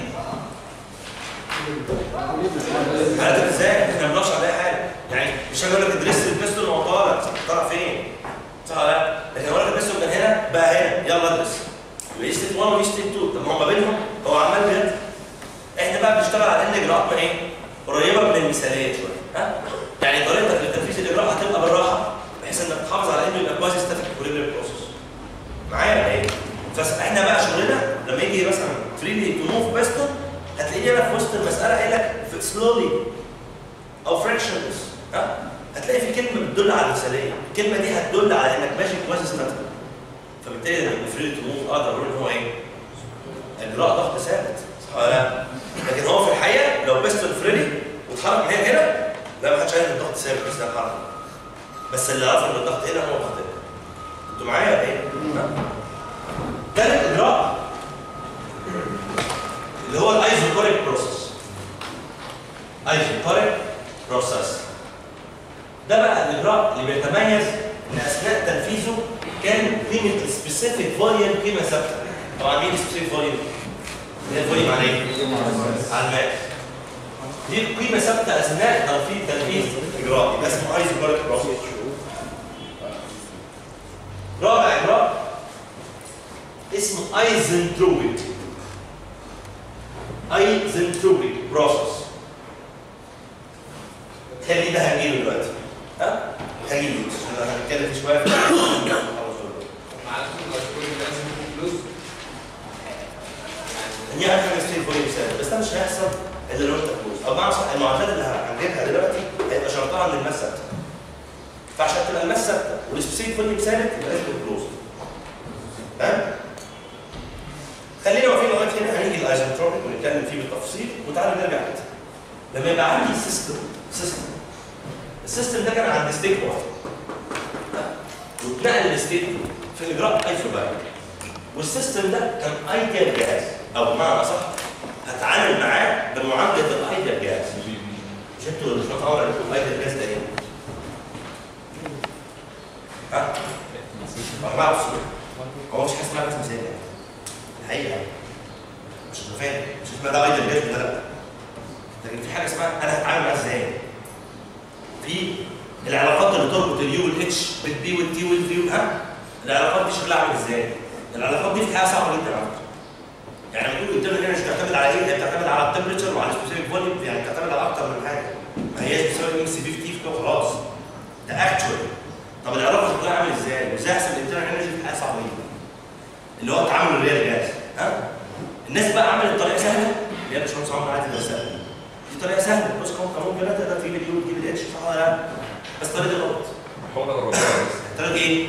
S7: حالات ازاي؟ احنا ما بنقفش على اي حاجه يعني مش هقول لك ادرس البيستون وهو طالع طالع فين؟ صح ولا لا؟ لكن اقول لك البيستون كان هنا بقى هنا يلا ادرس يبقى ستيت 1 ودي ستيت 2 طب ما هم ما بينهم هو عمال بجد احنا بقى بنشتغل على ان اجراءاتنا ايه؟ قريبه من المثاليه شويه ها؟ يعني طريقتك لتنفيذ الاجراء هتبقى بالراحه بحيث انك تحافظ على انه يبقى كويس ستاتيك اكوليبريم بروسيس معايا ولا ايه؟ فاحنا بقى شغلنا لما يجي مثلا فريلي تو موف بيستون هتلاقيني انا في وسط المساله قايل لك سلولي او فريكشنز ها؟ هتلاقي في كلمه بتدل على المثاليه، الكلمه دي هتدل على انك ماشي كويس ستاتيك فبالتالي لما فريلي تو موف اقدر اقول ان هو ايه؟ اجراء ضغط ثابت صح ولا لا؟ لكن هو في الحقيقه لو بيستون فريلي واتحرك من هنا هنا لا ما حدش عارف الضغط ثابت بس الحركه بس اللي عارف ان الضغط هنا هو الضغط هنا انتوا معايا ولا ايه؟ تالت اجراء اللي هو الايزوكوريك بروسيس ايزوكوريك بروسيس ده بقى الاجراء اللي بيتميز ان اثناء تنفيذه كان قيمه السبيسيفيك فوليوم قيمه ثابته طبعا مين السبيسيفيك فوليوم؟ اللي هي الفوليوم على ايه؟ على الماء دي قيمه ثابته اثناء تنفيذ تنفيذ اجراء يبقى اسمه ايزوكوريك بروسيس رابع اجراء اسمه ايزنتروبيك ايزنتروبيك بروسس خلي ده هنجيله دلوقتي ها هنجيله احنا هنتكلم فيه شويه في
S2: مع الكل لازم يكون فلوس
S7: دي اهم حاجه ستيل فوليوم ثابت بس ده مش هيحصل الا لو انت فلوس او بمعنى صح المعادلات اللي هنجيبها دلوقتي هيبقى شرطها ان الماس ثابته فعشان تبقى الماس ثابته والسبيسيفيك فوليوم ثابت يبقى لازم كلوز تمام خلينا واقفين لغايه هنا هنيجي الايزنتروبيك ونتكلم فيه بالتفصيل وتعالوا نرجع كده لما يبقى عندي سيستم سيستم السيستم ده كان عند ستيت واحد واتنقل لستيت في اجراء ايزوباريك والسيستم ده كان ايديال جهاز او بمعنى اصح هتعامل معاه بمعامله الايديال جهاز مش انتوا مش متصور عليكم الايديال جهاز ده ايه؟ ها؟ أربعة أصول هو مش حاسس اسمها بس مثال يعني الحقيقة مش فاهم مش اسمها ده ايديال جهاز ولا لا لكن في حاجة اسمها أنا هتعامل معاه ازاي؟ في العلاقات اللي تربط اليو والاتش بالبي والتي والفي ها؟ العلاقات دي شكلها عامل ازاي؟ العلاقات دي في حاجه صعبه جدا على فكره. يعني لما تقول الترم هنا مش بتعتمد على ايه؟ هي بتعتمد على التمبريتشر وعلى السبيسيفيك فوليوم يعني بتعتمد على اكتر من حاجه. ما هياش بتساوي ام سي في في كده وخلاص. ده اكتوال. طب العلاقه شكلها عامل ازاي؟ وازاي احسب الانترنال انرجي في حاجه صعبه جدا. اللي هو التعامل الريال جاز. ها؟ الناس بقى عملت طريقه سهله اللي هي باشمهندس عمر عادي ده سهله. دي طريقه سهله بص كم قانون كده تقدر تجيب اليو وتجيب الاتش صح ولا لا؟ بس طريقه غلط.
S3: حول ولا قوة إلا بالله.
S7: الطريقه ايه؟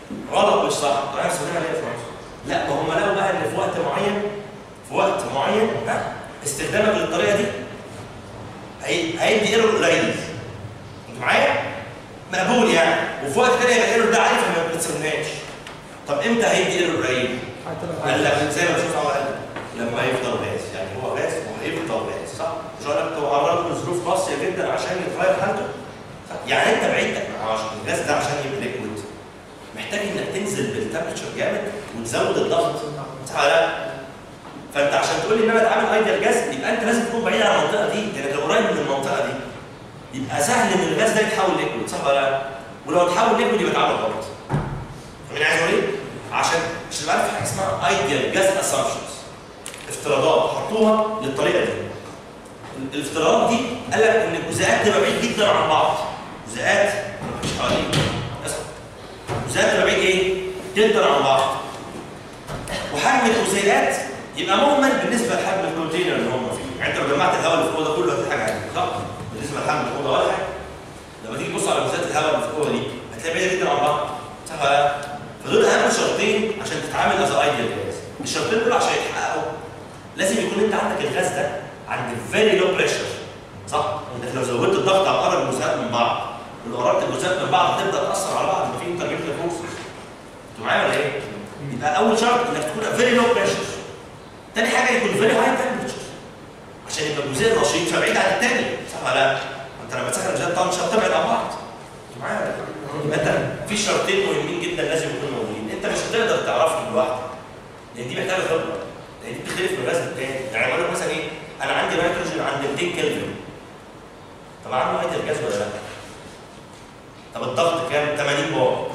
S7: غلط مش صح طب انا بستخدمها ليه يا فرنسا؟ لا ما هم لقوا بقى ان في وقت معين في وقت معين ها استخدامك للطريقه دي هي- هيدي ايرور قليل انت معايا؟ مقبول يعني وفي وقت تاني يبقى الايرور ده عارف ما بتستخدمهاش طب امتى هيدي ايرور قليل؟ قال لك زي ما الشيخ عمر قال لما يفضل غاز يعني هو غاز وهيفضل غاز صح؟ مش هقول لك تعرض لظروف قاسيه جدا عشان يتغير حالته يعني انت بعيد عشان الغاز ده عشان يبقى ليكويد محتاج انك تنزل بالتمبرتشر جامد وتزود الضغط صح ولا لا؟ فانت عشان تقول لي ان انا اتعامل ايديال جاز يبقى انت لازم تكون بعيد عن المنطقه دي لانك لو قريب من المنطقه دي يبقى سهل ان الغاز ده يتحول ليكويد صح ولا لا؟ ولو اتحول ليكويد يبقى اتعامل غلط. فاهمين عايز اقول ايه؟ عشان عشان تبقى عارف حاجه اسمها ايديال جاز اسامبشنز افتراضات حطوها للطريقه دي. ال- الافتراضات دي قال لك ان الجزيئات تبقى بعيد جدا عن بعض. جزيئات مش حواليك. اسف. جزيئات تبقى بعيد ايه؟ جدا عن بعض. وحجم الجزيئات يبقى مهمل بالنسبه لحجم الكونتينر اللي هم فيه، يعني انت لو جمعت الهواء اللي في الاوضه كله هتلاقي حاجه عادي، صح؟ بالنسبه لحجم الاوضه ولا حاجه. لما تيجي تبص على جزيئات الهواء اللي في الاوضه دي هتلاقي بعيده جدا عن بعض، صح ولا لا؟ فدول اهم شرطين عشان تتعامل از ايديال جاز. الشرطين دول عشان يتحققوا لازم يكون انت عندك الغاز ده عند فيري لو بريشر صح؟ انك لو زودت الضغط على قرب الجزيئات من بعض ولو قربت الجزيئات من بعض هتبدا تاثر على بعض يبقى في انترميديت فورسز. انتوا معايا ولا ايه؟ يبقى اول شرط انك تكون فيري لو بريشر. تاني حاجه يكون فيري هاي تمبرتشر عشان يبقى الجزيء نشيط فبعيد عن التاني صح ولا لا؟ انت لما تسخن الجزيء طبعا مش هتبعد عن بعض. انتوا معايا ولا ايه؟ يبقى انت في شرطين مهمين جدا لازم يكونوا موجودين، انت مش هتقدر تعرفهم لوحدك. لان دي محتاجه خبره. لان دي بتختلف من الغاز للتاني، يعني بقول لك مثلا ايه؟ انا عندي نيتروجين عند 200 كلفن. طب عنده هيدر الجاز ولا لا؟ طب الضغط كام؟ 80 بار.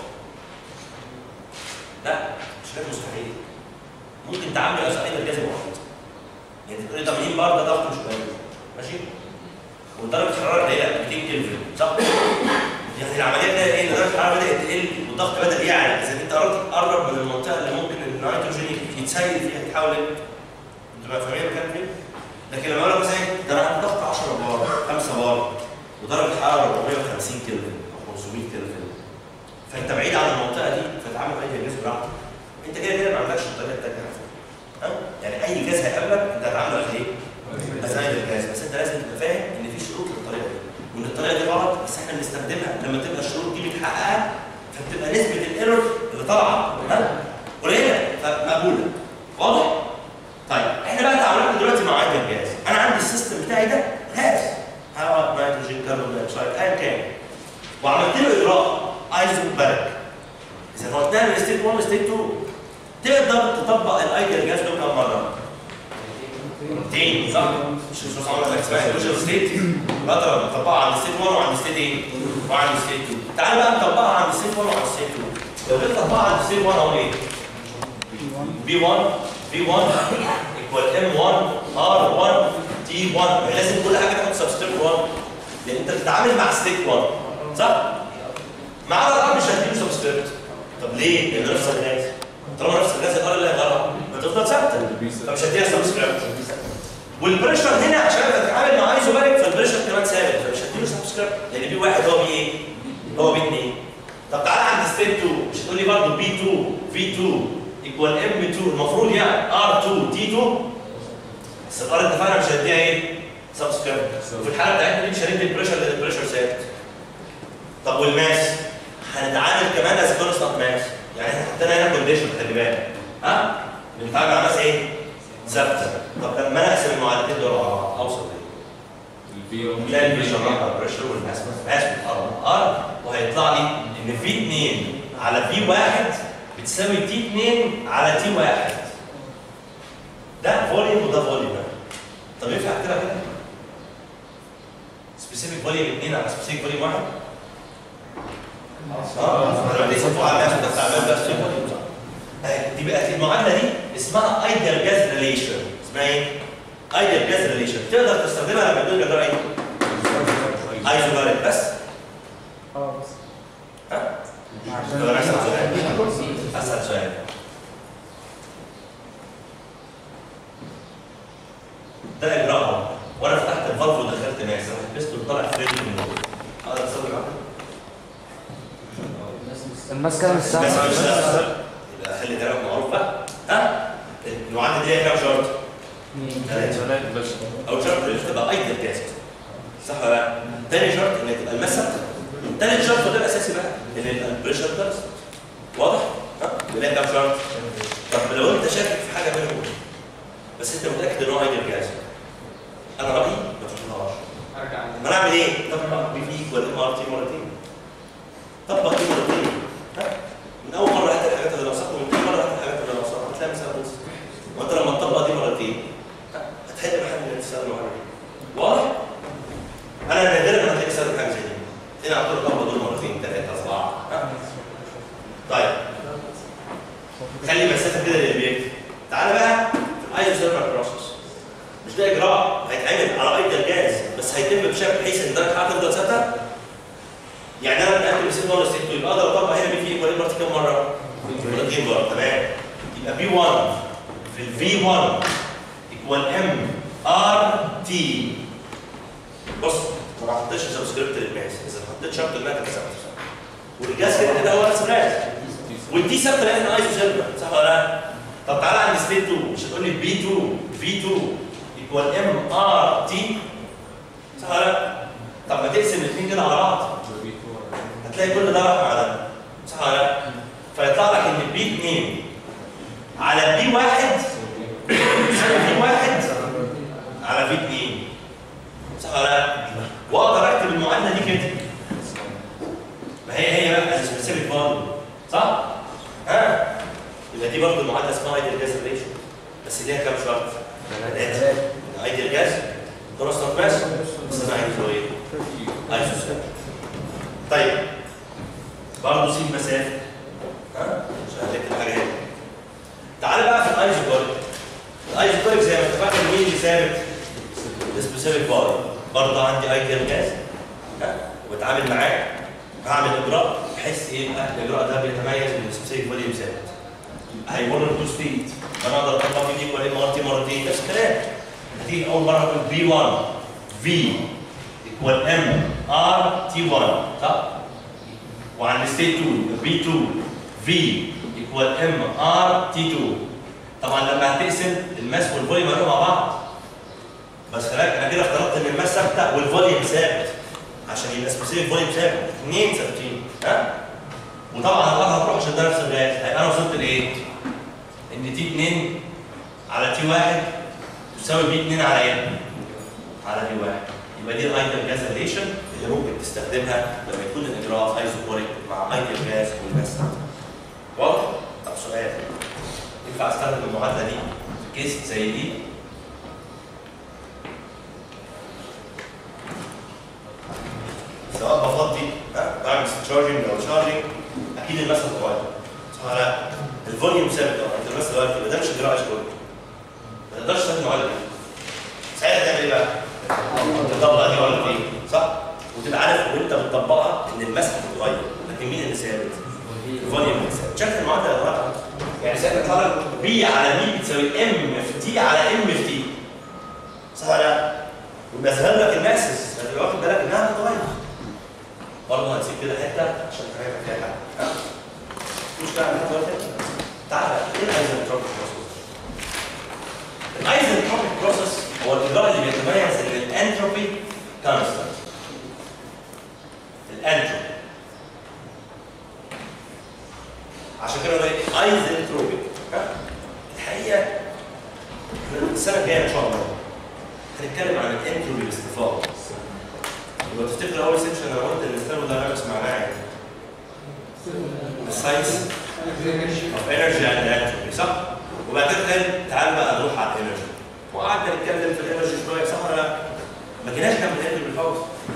S7: لا مش كده مستحيل. ممكن تعامل على هيدر الجاز واحد. يعني تقول لي 80 بار ده ضغط مش قليل. ماشي؟ ودرجه الحراره قليله 200 كلفن صح؟ يعني العمليه ده ايه؟ ان درجه الحراره بدات تقل والضغط بدا يعلى، اذا انت قربت تقرب من المنطقه اللي ممكن النيتروجين يتسيل فيها يتحول انتوا بقى فاهمين الكلام فين؟ لكن لما اقول لك مثلا إيه، ده انا عندي ضغط 10 بار 5 بار ودرجه حراره 450 كلفن او 500 كلفن فانت بعيد عن المنطقه دي فتعامل اي جهاز براحتك انت كده كده ما عندكش الطريقه التانيه ها؟ يعني اي جهاز هيقابلك انت هتعامله على ايه؟ ازاي الجهاز بس انت لازم تبقى فاهم ان في شروط للطريقه دي وان الطريقه دي غلط بس احنا بنستخدمها لما تبقى الشروط دي متحققه فبتبقى نسبه الايرور اللي طالعه ها؟ قليله فمقبوله واضح؟ طيب احنا بقى تعاملنا دلوقتي مع عدد الجهاز انا عندي السيستم بتاعي ده غاز هواء نيتروجين كربون دايوكسيد ايا كان وعملت له اجراء ايزوباريك اذا هو اتنقل من ستيت 1 لستيت 2 تقدر تطبق الايديال جاز ده كم مره؟ مرتين صح؟ مش مش عمل لك اسمها ايكويشن ستيت بقدر اطبقها عند ستيت 1 وعند ستيت ايه؟ وعند ستيت 2 تعال بقى نطبقها عند ستيت 1 وعند ستيت 2 لو جيت اطبقها عند ستيت 1 اقول ايه؟ B1 V1 equal M1 R1 T1 لازم كل حاجه تاخد سبستيت 1 لان انت بتتعامل مع ستيت 1 صح؟ مع الار مش هتجيب سبستيت طب ليه؟ لان نفس الغاز طالما نفس الغاز الار اللي هيغيرها ما تفضل ثابته فمش هديها سبستيت والبريشر هنا عشان انت بتتعامل مع ايزوباريك فالبريشر كمان ثابت فمش هديله سبستيت لان بي واحد هو بي ايه؟ هو بي 2 طب تعالى عند ستيت 2 مش هتقول لي برضه بي 2 في 2 ايكوال ام 2 المفروض يعني ار 2 تي 2 بس الار اتفقنا مش هنديها ايه؟ سبسكريبت وفي الحاله بتاعتنا دي مش هندي البريشر لان البريشر ثابت طب والماس هنتعامل كمان از كونستانت ماس يعني احنا حطينا هنا كونديشن خلي بالك ها؟ بنتعامل على ماس ايه؟ ثابته طب لما انا اقسم المعادلتين دول على بعض اوصل ايه؟ تلاقي البريشر راح على البريشر والماس ماس بتقرب ار وهيطلع لي ان في 2 على في 1 بتساوي تي 2 على تي 1 ده فوليوم وده فوليوم طب ينفع اكتبها كده؟ سبيسيفيك فوليوم 2 على سبيسيفيك فوليوم 1 اه انا لسه فوق على نفسي بس عمال بس فوليوم صح دي بقى المعادله دي اسمها ايديال جاز ريليشن اسمها ايه؟ ايديال جاز ريليشن تقدر تستخدمها لما تقول جدار ايه؟ ايزوباريك بس
S5: اه بس
S7: ها؟
S5: عشان
S7: طب انا اسال سؤال اسال سؤال ده اجراء وانا فتحت الفالف ودخلت ناس انا لبست وطلع فريد من جوه اقدر اسوي معاك؟
S5: الماس كام
S7: بس
S5: الساعة؟
S7: مش ده يبقى خلي كلامك معروف بقى ها المعادله دي ليها كام شرط؟ ثلاثه
S3: بس
S7: اول شرط انك تبقى ايدل جاز صح ولا لا؟ تاني شرط انك تبقى الماس ثابته تالت شرط وده الاساسي بقى ان يبقى البريشر كونست واضح؟ ها؟ يبقى ليها كام شرط؟ طب لو انت شاكك في حاجه منهم بس انت متاكد ان هو ايدل جاز انا رايي ما تحطهاش
S2: ارجع
S7: ما انا اعمل ايه؟ طبق بي في ايكوال ام ار تي مرتين طبق دي مرتين ها؟ من اول مره هات الحاجات اللي ناقصاك ومن تاني مره هات الحاجات اللي ناقصاك هتلاقي مساله خلصت وانت لما تطبق دي مرتين ها؟ هتحل محل اللي تساله عليه واضح؟ انا نادرا ما هتلاقي سالك حاجه زي دي هنا على طول طبق دول مرتين ثلاثه اربعه ها؟ طيب خلي مسافه كده للبيت تعالى بقى في الايزو سيرفر بروسس مش ده اجراء هيتعمل على ايدي الجهاز بس هيتم بشكل بحيث ان درجه الحراره تفضل ثابته يعني انا متاكد من سيت 1 وسيت 2 يبقى اقدر اطبق هنا بي في ايكوال مرتين كام مره؟ مرتين مره تمام يبقى بي 1 في الفي 1 ايكوال ام ار تي بص ما حطيتش سبسكريبت للماس اذا حطيت شرط الماس ثابته والجهاز كده كده هو نفس الجهاز والدي ثابته لان ايزو سيرفر صح ولا لا؟ طب تعالى عند ستيت 2 مش هتقول لي بي 2 في 2 ايكوال ام ار تي صح ولا لا؟ طب ما تقسم الاثنين كده على بعض هتلاقي كل ده راح مع ده صح ولا لا؟ فيطلع لك ان بي 2 على بي 1 يساوي بي 1 على في 2 صح ولا لا؟ واقدر اكتب المعادله دي كده ما هي هي بقى سبيسيفيك فاليو صح؟ ها؟ يبقى دي برضه المعادله اسمها ايديال جاز ريشيو بس ليها كام شرط؟ ثلاثه ايديال جاز كونستانت ماس بس انا عايزه ايه؟ ايزوسيل طيب برضه سيب مسافه ها؟ عشان هنكتب حاجه هنا تعال بقى في الايزوكوريك الايزوكوريك زي ما اتفقنا مين اللي ثابت؟ السبيسيفيك فاليو برضه عندي ايديال جاز ها؟ واتعامل معاه هعمل اجراء بحيث ايه يبقى الاجراء ده بيتميز من السبيسيفيك فاليو ثابت هيمر التو ستيت انا اقدر اطبق في دي ولا مرتين مرتين نفس الكلام هتيجي اول مره اقول بي 1 في ايكوال ام ار تي 1 صح؟ وعند ستيت 2 بي 2 في ايكوال ام ار تي 2 طبعا لما هتقسم الماس والفوليوم هيبقوا مع بعض بس خلاك انا كده افترضت ان الماس ثابته والفوليوم ثابت عشان يبقى سبيسيفيك فوليوم ثابت اثنين ثابتين ها؟ وطبعا الارض هتروح عشان ده نفس الغاز هيبقى انا وصلت لايه؟ ان تي 2 على تي 1 تساوي بي 2 على ايه؟ على تي 1 يبقى دي الايدل جاز ريليشن اللي ممكن تستخدمها لما يكون الاجراء ايزوبوريك مع ايدل جاز والماس واضح؟ طب سؤال ينفع استخدم المعادله دي في كيس زي دي؟ سواء بفضي ها، بعمل تشارجنج او شارجنج اكيد الماس هتتغير صح ولا لا؟ الفوليوم ثابت اه انت الماس اتغير يبقى ده مش اجراء ايزوبوريك ما تقدرش تستخدم المعادله دي ساعتها تعمل ايه بقى؟ تطبق دي ولا دي صح؟ وتبقى عارف وانت بتطبقها ان الماس هتتغير لكن مين اللي ثابت؟ الفوليوم اللي ثابت شكل المعادله يا جماعه يعني ساعتها يطلع لك بي على بي بتساوي ام في تي على ام في تي صح ولا لا؟ ويبقى ظاهر لك الماسس فتبقى واخد بالك انها هتتغير برضه هنسيب كده حته عشان تفهم فيها حاجه ها؟ مش مشكله عندك دلوقتي تعالى ايه الايزنتروبيك بروسس؟ الايزنتروبيك بروسس هو الاجراء اللي بيتميز ان الانتروبي كونستانت الانتروبي عشان كده ده ايزنتروبيك الحقيقه إحنا السنه الجايه ان شاء الله هنتكلم عن الانتروبي باستفاضه يبقى تفتكر اول سيكشن انا قلت ان الثيرموداينامكس معناه ايه؟ الساينس اوف انرجي اند انتروبي صح؟ وبعد كده قال تعال بقى نروح على الانرجي وقعدنا نتكلم في الانرجي شويه صح ولا لا؟ ما جيناش نعمل الانرجي خالص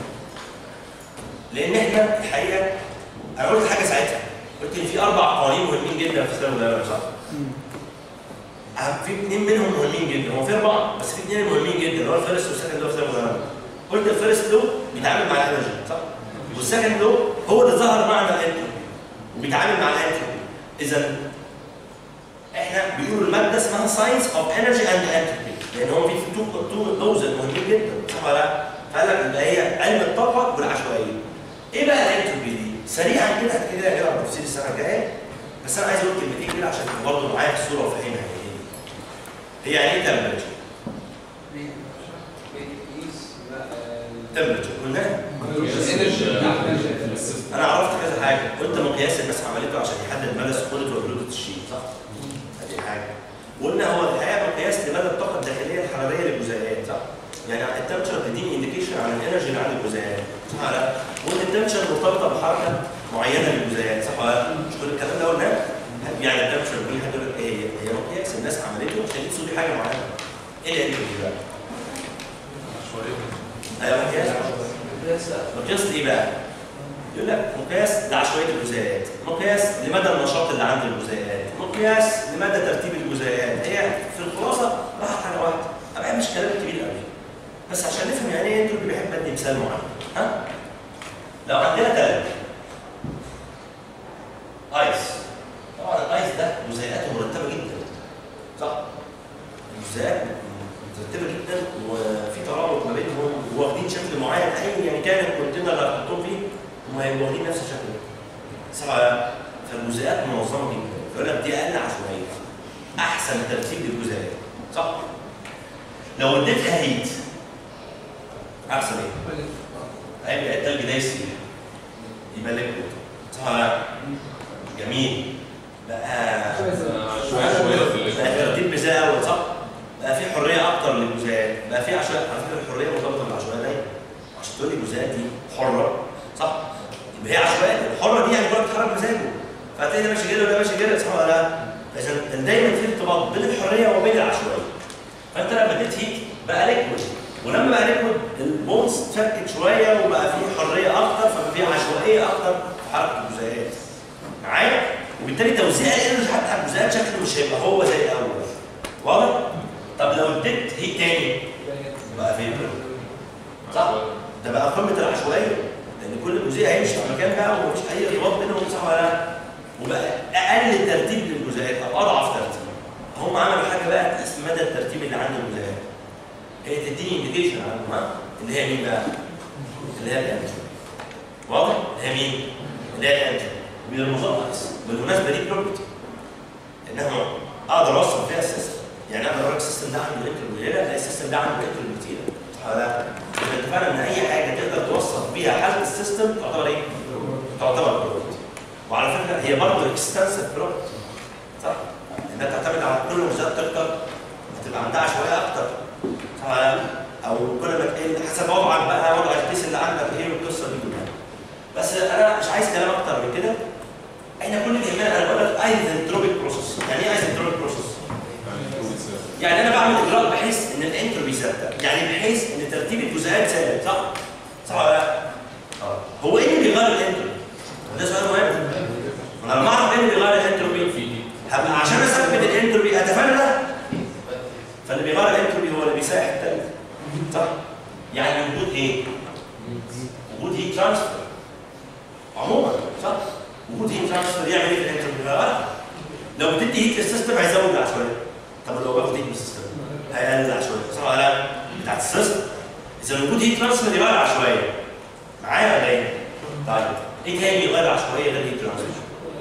S7: لان احنا الحقيقه انا قلت حاجه ساعتها قلت ان في اربع قوانين مهمين جدا في الثيرموداينامكس صح؟ أهم- في اثنين منهم مهمين جدا هو في اربعه بس في اثنين مهمين جدا اللي هو الفيرست والسكند لو في الثيرموداينامكس قلت الفيرست لو بيتعامل مع الانرجي صح؟ والسكند لو هو اللي ظهر معنا الانتروبي وبيتعامل مع الانتروبي اذا احنا بيقولوا الماده اسمها ساينس اوف انرجي اند انتروبي لان هو في تو تو دوز مهمين جدا صح ولا لا؟ فقال لك ان هي علم الطاقه والعشوائيه ايه بقى الانتروبي دي؟ سريعا كده كده كده هنقرا تفصيل السنه الجايه بس انا عايز اقول كلمتين كده عشان تبقوا برضه معايا في الصوره وفاهمها يعني ايه هي يعني ايه تمبرتشر؟ تمبرتشر قلناها انا عرفت كذا حاجه قلت مقياس الناس عملته عشان يحدد مدى سخونه وبروده الشيء صح؟ ادي حاجه وقلنا هو الحقيقه مقياس لمدى الطاقه الداخليه الحراريه للجزيئات صح؟ يعني التمبشر بتديني انديكيشن عن الانرجي اللي عند الجزيئات صح ولا لا؟ وان التمبشر مرتبطه بحركه معينه للجزيئات صح ولا لا؟ مش كل الكلام ده قلناه؟ يعني التمبشر دي حاجه ايه هي؟ هي مقياس الناس عملته عشان يقيسوا بيه حاجه معينه. ايه الانرجي بقى؟ ايوه مقياس مقياس ايه بقى؟ يقول لك مقياس لعشوائيه الجزيئات، مقياس لمدى النشاط اللي عند الجزيئات، مقياس لمدى ترتيب الجزيئات، هي في الخلاصه راحت حاجه واحده، انا مش كلام كبير قوي. بس عشان نفهم يعني ايه انتوا بيحب ادي مثال معين، ها؟ لو عندنا تلج ايس طبعا الايس ده جزيئاته مرتبه جدا صح؟ الجزيئات مترتبه جدا وفي ترابط ما بينهم واخدين شكل معين ايا كان الكونتينر اللي هتحطهم فيه هم هيبقوا واخدين نفس الشكل ده. صح ولا لا؟ فالجزيئات منظمه جدا يقول لك دي اقل عشوائيه احسن ترتيب للجزيئات صح؟ لو اديتها هيت احسن ايه؟ هيبقى التلج ده يسيح يبقى ليكويد صح ولا لا؟ جميل بقى
S3: شويه شويه في
S7: بقى الترتيب بزي اول صح؟ بقى في حريه اكتر للجزيئات، بقى في عشوائيه على فكره الحريه مرتبطه بالعشوائيه دايما. عشان تقول لي الجزيئات دي حره صح؟ يبقى هي عشوائيه، الحره دي يعني كلها بتتحرك بمزاجه. فهتلاقي ده ماشي كده وده ماشي كده صح ولا لا؟ اذا دايما في ارتباط بين الحريه وبين العشوائيه. فانت لما اديت هيت بقى ليكويد ولما بقى ليكويد البونز اتفكت شويه وبقى في حريه اكتر فبقى في عشوائيه اكتر في حركه الجزيئات. معايا؟ وبالتالي توزيع الانرجي حتى على الجزيئات شكله مش هيبقى هو زي الاول. واضح؟ طب لو اديت هيت تاني بقى فيبر صح؟ ده بقى قمه العشوائيه لان كل جزيء هيمشي في مكان بقى ومفيش اي ارتباط بينهم صح ولا لا؟ وبقى اقل ترتيب للجزيئات او اضعف ترتيب. هم عملوا حاجه بقى تقيس مدى الترتيب اللي عند الجزيئات. هي تديني انديكيشن عنهم ها؟ اللي هي مين بقى؟ اللي هي الانرجي. واضح؟ اللي هي مين؟ اللي هي الانرجي. من المظلس بالمناسبه دي بروبرتي انها اقدر اوصل فيها السيستم يعني اقدر اقول السيستم ده عنده الكترون قليله لا السيستم ده عنده الكترون كتيره صح ولا لا؟ يبقى اتفقنا ان اي حاجه تقدر توصل بيها حاله السيستم تعتبر ايه؟ تعتبر بروبرتي وعلى فكره هي برضه اكستنسيف بروبرتي صح؟ انها تعتمد على كل ما الجزيئات تكتر هتبقى عندها عشوائيه اكتر صح ولا لا؟ او كل ما تقل حسب وضعك بقى وضع الكيس اللي عندك ايه والقصه دي كلها بس انا مش عايز كلام اكتر من كده احنا كل اللي يهمنا انا بقول لك ايزنتروبيك بروسيس يعني ايه ايزنتروبيك بروسيس؟ يعني انا بعمل اجراء بحيث ان الانتروبي ثابته يعني بحيث ان ترتيب الجزيئات ثابت صح؟ صح ولا لا؟ اه هو ايه اللي بيغير الانتروبي؟ ده سؤال مهم انا لما اعرف ايه اللي بيغير الانتروبي هبقى عشان اثبت الانتروبي اتفنى ده فاللي بيغير الانتروبي هو اللي بيساعد التاني صح؟ يعني وجود ايه؟ وجود هيت ترانسفير عموما صح؟ وجود هيت ترانسفير يعمل ايه في الانتروبي؟ بيغيرها لو بتدي هيت للسيستم هيزود العشوائيه طب لو باخد هيت من السيستم هيقلل العشوائيه صح ولا لا؟ بتاعت السيستم اذا وجود هيت ترانسفير يغير العشوائيه معايا ولا ايه؟ طيب ايه تاني يغير العشوائيه غير الهيت ترانسفير؟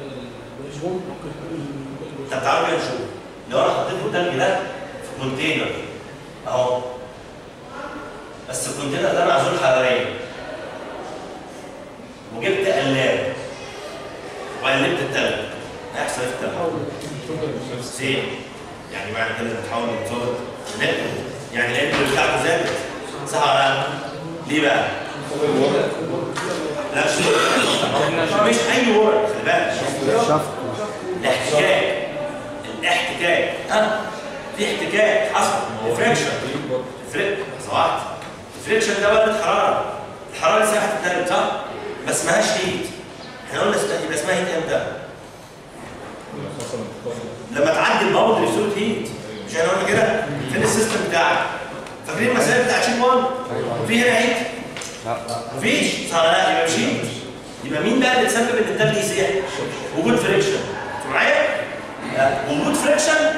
S7: طب تعالوا كده نشوف لو انا حطيت التلج ده في كونتينر اهو بس الكونتينر ده معزول حراريا وجبت قلاب وقلبت التلج هيحصل ايه في التلج؟ سين يعني معنى كده بتحاول تزود النت يعني الانت بتاعته زادت صح ولا لا؟ ليه بقى؟ لا مش مش اي ورق خلي بالك الاحتكاك الاحتكاك ها في احتكاك حصل فريكشن فريك واحده الفريكشن ده ولد حراره الحراره اللي ساحت التلج صح؟ بس ماهاش هيت احنا قلنا اسمها- يبقى اسمها هيت امتى؟ لما تعدي الباوندري بصوره هيت مش احنا قلنا كده؟ فين السيستم بتاعك؟ فاكرين المسائل بتاع شيب 1؟ في هنا هيت؟ مفيش صح ولا لا يبقى مش هيت يبقى مين بقى اللي تسبب ان التلج يسيح؟ وجود فريكشن انتوا معايا؟ لا، وجود فريكشن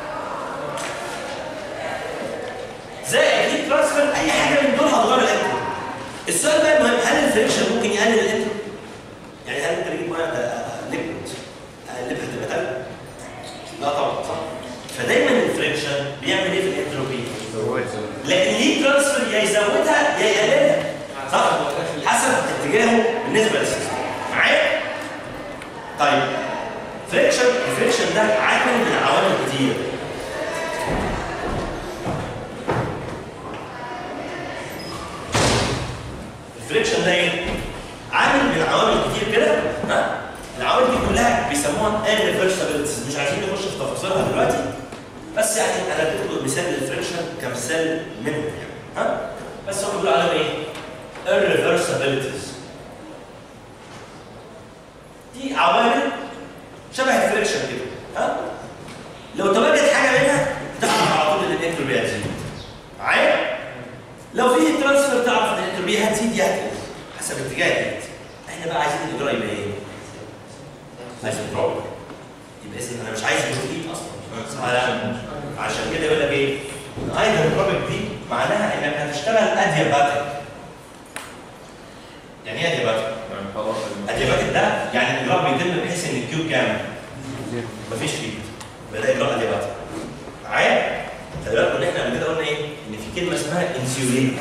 S7: زائد هيت ترانسفير اي حاجه من دول هتغير الانترو السؤال بقى المهم هل الفريكشن ممكن يقلل الانترو؟ يعني هل واحد بالنسبه للسيستم معايا؟ طيب فريكشن الفريكشن ده عامل من عوامل كتير الفريكشن ده ايه؟ عامل من عوامل كتير كده ها؟ العوامل دي كلها بيسموها irreversibilities مش عايزين نخش في تفاصيلها دلوقتي بس يعني انا بدي مثال للفريكشن كمثال منهم يعني ها؟ بس هم بيقولوا عليهم ايه؟ irreversibilities دي عوامل شبه الفريكشن كده ها؟ لو تواجد حاجه منها تعرف على طول ان الانتروبي هتزيد معايا؟ لو في ترانسفير تعرف ان الانتروبي هتزيد يا هتقل حسب اتجاه الهيت احنا بقى عايزين الاجراء يبقى ايه؟ ايزوتروبيك يبقى اذا انا مش عايز هيت اصلا على عشان كده يقول لك ايه؟ الايزوتروبيك دي معناها انك هتشتغل ادياباتيك يعني ايه ادياباتيك؟
S3: يعني خلاص
S7: ادياباتيك ده يعني الاجراء بيتم بحيث ان الكيو كام؟ مفيش هيت يبقى ده اجراء ادياباتيك معايا؟ خلي بالكم ان احنا قبل كده قلنا ايه؟ ان في كلمه اسمها انسيوليت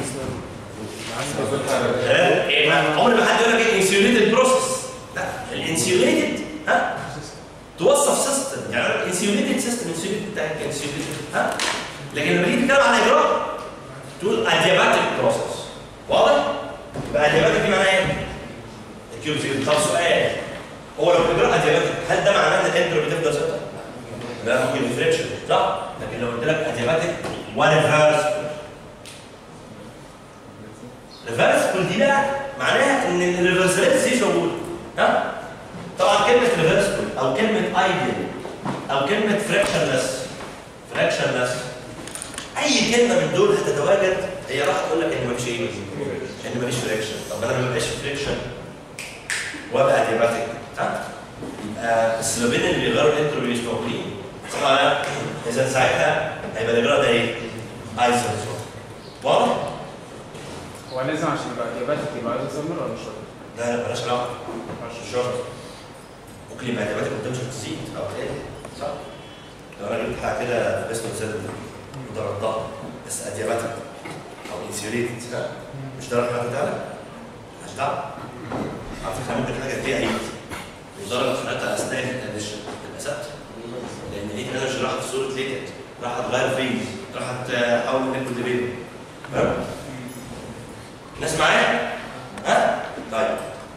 S7: ايه عمر ما حد يقول لك ايه انسيوليتد بروسيس لا الانسيوليتد ها توصف سيستم يعني الانسيوليتد سيستم الانسيوليتد بتاعك انسيوليتد ها لكن لما تيجي تتكلم عن اجراء تقول ادياباتيك بروسيس واضح؟ يبقى ادياباتيك دي معناها ايه؟ الكيوب زيرو طب سؤال هو لو اجراء ادياباتيك هل ده معناه ان الانترو بتفضل ثابته؟ لا ممكن يفريكشن صح؟ لكن لو قلت لك ادياباتيك وريفرس ريفرسبل دي بقى معناها ان الريفرسبل دي مش موجوده ها طبعا كلمه ريفرسبل او كلمه ايديال او كلمه فريكشنلس فريكشنلس اي كلمه من دول هتتواجد هي راح تقول لك ان مفيش ايه ان مفيش فريكشن طب انا ما بيبقاش فريكشن وابقى ادياباتيك ها يبقى السببين اللي بيغيروا الانتروبي مش موجودين صح ولا لا؟ اذا ساعتها هيبقى الاجراء ده ايه؟ ايزوتروب واضح؟
S5: هو لازم عشان يبقى اجاباتك يبقى عايز يسمر ولا مش شرط؟
S7: لا لا بلاش علاقه مش شرط ممكن يبقى اجاباتك قدام عشان تزيد او تقل صح؟ لو انا جبت حاجه كده في اسم مثال وضربتها بس ادياباتك او انسيوليتد مش درجه حاجه تعلى مش دعوه على فكره ممكن حاجه فيها عيد ودرجه حرارتها اثناء الاديشن تبقى ثابته لان الهيت انرجي راحت في صوره ليكت راحت تغير فيز راحت تحول من ليكويد لبيبي فاهم؟ الناس معايا؟ ها؟ طيب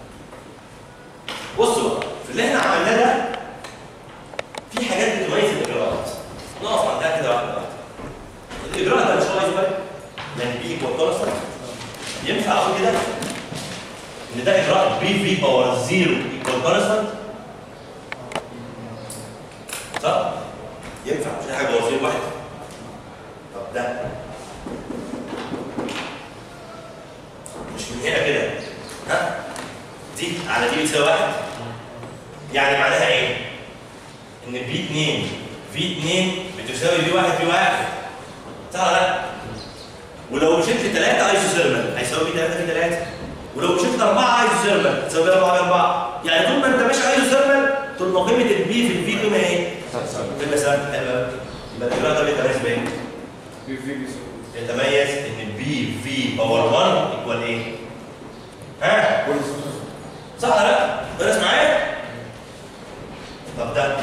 S7: بصوا بقى في اللي احنا عملناه ده في حاجات بتميز الاجراءات نقف عندها كده واحده واحده الاجراء ده مش هو ايزوبر يعني بي ايكوال كونستنت ينفع اقول كده ان ده اجراء بي في باور زيرو ايكوال كونستنت صح؟ ينفع مش أي حاجه باور زيرو واحد طب ده مش من هنا كده ها دي على دي بتساوي واحد يعني معناها ايه؟ ان بي 2 في 2 بتساوي بي 1 بي 1 صح ولا لا؟ ولو مشيت لثلاثة ايزوثيرمال هيساوي بي 3 بي 3 ولو مشيت لأربعة ايزوثيرمال هتساوي بي 4 بي 4 يعني طول ما انت ماشي ايزوثيرمال طول ما قيمة البي في البي قيمة ايه؟ قيمة ثابتة حلو قوي يبقى الاجراء ده بيتميز بايه؟
S5: بي في بيساوي
S7: يتميز ان بي في باور 1 ايكوال ايه؟ ها؟ صح ولا لا؟ درس معايا؟ طب ده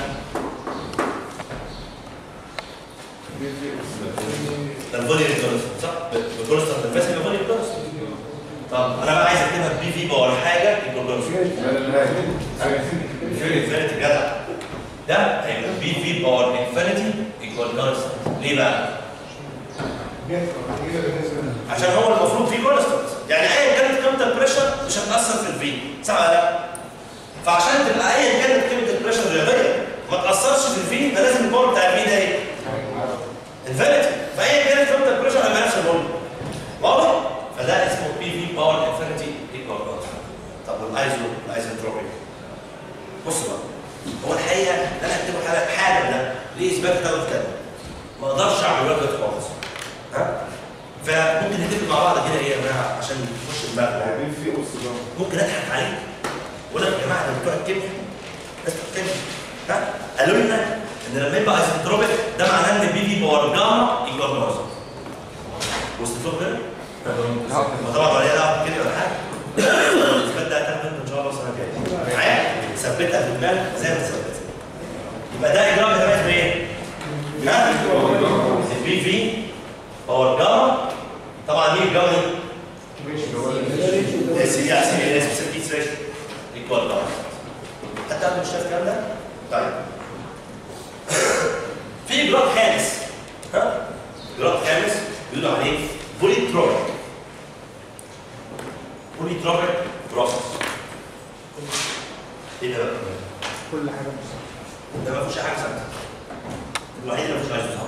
S7: ده الفولي كونستنت صح؟ بالكونستنت الفاسد يبقى فولي كونستنت طب انا بقى عايز اكتبها بي في باور حاجه ايكوال كونستنت انفينيتي جدع ده هيبقى بي في باور انفينيتي ايكوال كونستنت ليه بقى؟ عشان هو المفروض فيه كونستنت يعني ايا كانت قيمه البريشر مش هتاثر في الفي صح ولا لا؟ فعشان تبقى ايا كانت قيمه البريشر الرياضيه ما تاثرش في الفي يبقى لازم الباور بتاع الفي ده ايه؟ انفينيتي فايا كانت قيمه البريشر هيبقى نفس الفوليوم واضح؟ فده اسمه بي في باور انفينيتي ايكوال كونستنت طب والايزو الايزوتروبيك بص بقى هو الحقيقه ان انا اكتبه حاجه حاجه ده ليه اثبات ده وكده ما اقدرش اعمل واجب خالص ها فممكن نتفق مع بعض كده ايه يا جماعه عشان نخش دماغنا ممكن اضحك عليك اقول لك يا جماعه ده بتوع الكيمياء ناس بتوع الكيمياء ها قالوا لنا ان لما يبقى ايزوتروبيك ده معناه ان البي في باور جاما ايكوال ناقص وصلت لكم كده؟ ما طبعا ولا دعوه بالكيمياء ولا حاجه الاثبات ده دماغ زي ما اتثبت يبقى ده اجراء بيتميز بايه؟ ها؟ البي في باور جاما طبعا مين الجاما دي؟ سي دي سي دي اس بي ريشيو ايكوال جاما حتى قبل مش شايف الكلام ده؟ طيب في اجراء خامس ها؟ اجراء خامس بيقولوا عليه بوليتروبيك بوليتروبيك بروسس ايه ده بقى؟
S5: كل حاجه مش
S7: ده ما فيهوش حاجه ثابته الوحيد اللي ما فيهوش عايز ثابته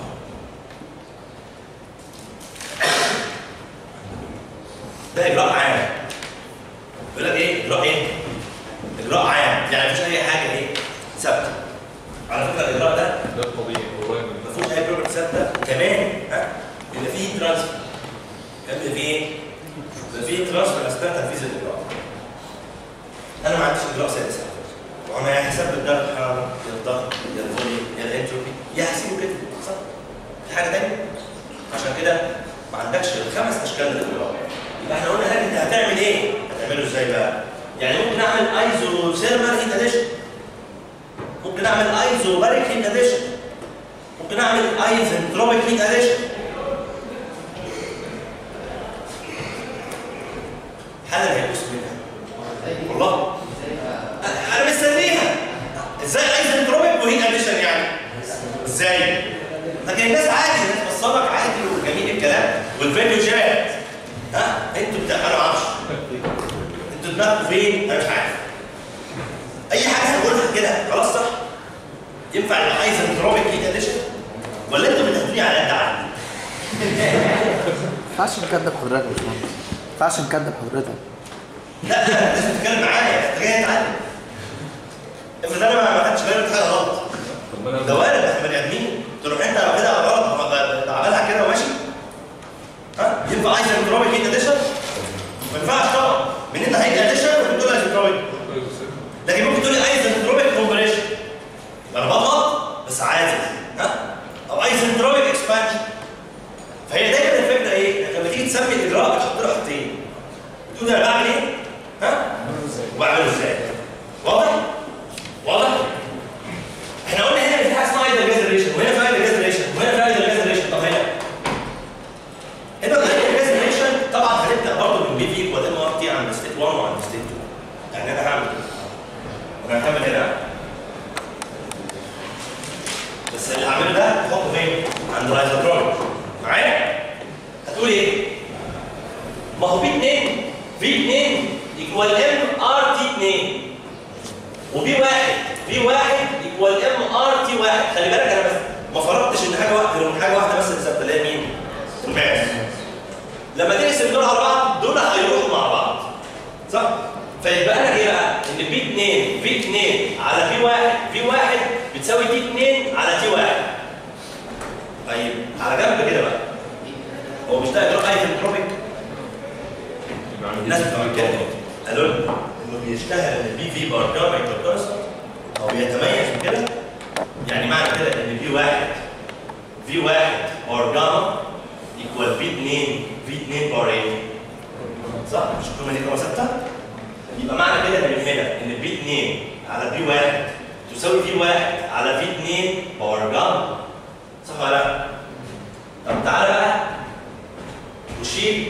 S7: ده اجراء عام بيقول لك ايه اجراء ايه اجراء عام يعني مفيش اي حاجه ايه ثابته على فكره الاجراء ده
S3: ده الطبيعي قريب من
S7: ما فيهوش اي بروجرام ثابته كمان ها بيبقى فيه ترانسفير كان بيبقى فيه ايه؟ بيبقى فيه ترانسفير اثناء تنفيذ الاجراء انا ما عنديش اجراء سادس على فكرة. وانا يا حساب الدرجه الحراره يا الضغط يا الفوليوم يا الانتروبي يا هسيبه كده صح في حاجه ثانيه عشان كده ما عندكش الخمس اشكال للاجراء يبقى احنا قلنا هل انت هتعمل ايه؟ هتعمله ازاي بقى؟ يعني ممكن اعمل ايزو سيرمال هيت اديشن ممكن اعمل ايزو باريك هيت اديشن ممكن اعمل ايزنتروبيك هيت اديشن حالا هيبص منها والله أنا- انا مستنيها ازاي ايزنتروبيك وهيت اديشن يعني ازاي لكن الناس عادي الناس بتصلك عادي وجميل الكلام والفيديو شات ها انتوا بتاع انا ما اعرفش انتوا دماغكم فين انا مش عارف اي حاجه هقولها كده خلاص صح ينفع يبقى ايزنتروبيك هيت اديشن ولا انتوا بتاخدوني على قد عقلي
S8: ما ينفعش نكذب حضرتك يا باشمهندس ما ينفعش نكذب حضرتك
S7: لا لا لازم تتكلم معايا انت جاي تتعلم افرض انا ما ما خدتش بالي من حاجه غلط
S3: طب ما انا
S7: ده وارد احنا بني ادمين تروح انت واخدها غلط عملها كده وماشي ها ينفع ايزنتروبيك هيت اديشن ما ينفعش طبعا من انت هيت اديشن ممكن تقول ايزنتروبيك لكن ممكن تقول ايزنتروبيك كومبريشن انا بضغط بس عادي ها او ايزنتروبيك اكسبانشن فهي دايما الفكره ايه؟ انك لما تيجي تسمي الاجراء بتحط له حاجتين بتقول انا بعمل ايه؟ ها؟ وبعمله ازاي؟ واضح؟ واضح؟ احنا قلنا هنا في حاجه اسمها ايدل جازريشن وهنا في ايدل جازريشن وهنا في ايدل جازريشن طب هنا هنا الايدل جازريشن طبعا هنبدا برضه من بي في ايكوال ام ار تي عند ستيت 1 وعند ستيت 2 يعني انا هعمل كده انا هكمل هنا بس اللي هعمله ده هحطه فين؟ عند الايزوتروبيك معايا؟ هتقول ايه؟ ما هو في 2 في 2 ايكوال ام ار تي 2 وبي واحد بي واحد ايكوال ام ار تي واحد خلي بالك انا بس ما فرضتش ان حاجه واحده غير من حاجه واحده بس اللي ثابته اللي هي مين؟ الماس لما تقسم دول على بعض دول هيروحوا مع بعض صح؟ فيبقى لك ايه بقى؟ ان بي 2 بي 2 على بي واحد بي واحد بتساوي تي 2 على تي واحد طيب على جنب كده بقى هو مش ده اجراء ايزنتروبيك الناس بتوع كده قالوا لنا انه بيشتهر ان البي في بارجاميك كونستنت او بيتميز بكده يعني معنى كده ان في واحد في واحد بارجاما ايكوال في 2 في 2 بار ايه؟ صح؟ مش القيمه دي قيمه ثابته؟ يبقى معنى كده من هنا ان في 2 على في واحد تساوي في واحد على في 2 بارجاما صح ولا لا؟ طب تعالى بقى وشيل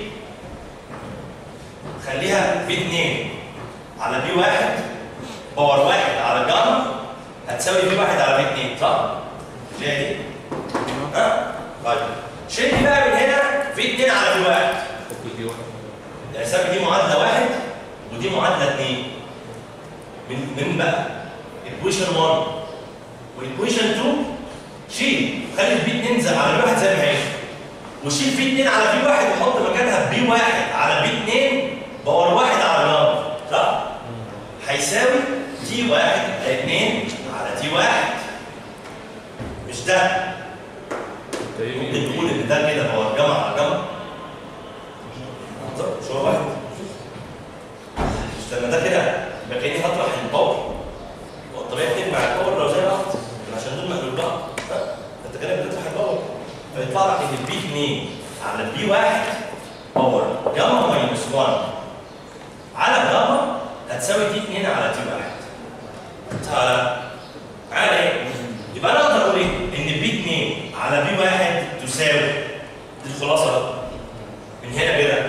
S7: خليها في 2 على بي 1 باور 1 على جاما هتساوي في 1 على في 2 صح؟ اللي هي دي ها؟ طيب شيل دي بقى من هنا في 2 على في 1
S3: حط دي واحد
S7: يعني سابق دي معادله 1 ودي معادله 2 من من بقى ايكويشن 1 وايكويشن 2 شيل خلي البي 2 زي على الواحد زي ما هي وشيل في 2 على في 1 وحط مكانها بي 1 على بي 2 باور 1 على جام صح؟ هيساوي تي 1 على 2 على تي 1 مش ده ممكن تقول ان ده كده باور جام على جام بالظبط مش هو واحد مش لما ده كده يبقى كاني هطرح الباور والطبيعي تجمع الباور لو زي بعض عشان دول مقلوب بعض ها؟ انت كده بتطرح الباور فيطلع لك ان البي 2 على البي 1 باور جاما ماينس 1 على جاما هتساوي تي 2 على تي 1 صح ولا لا؟ معانا ايه؟ يبقى انا اقدر اقول ايه؟ ان بي 2 على بي 1 تساوي دي الخلاصه بقى من هنا كده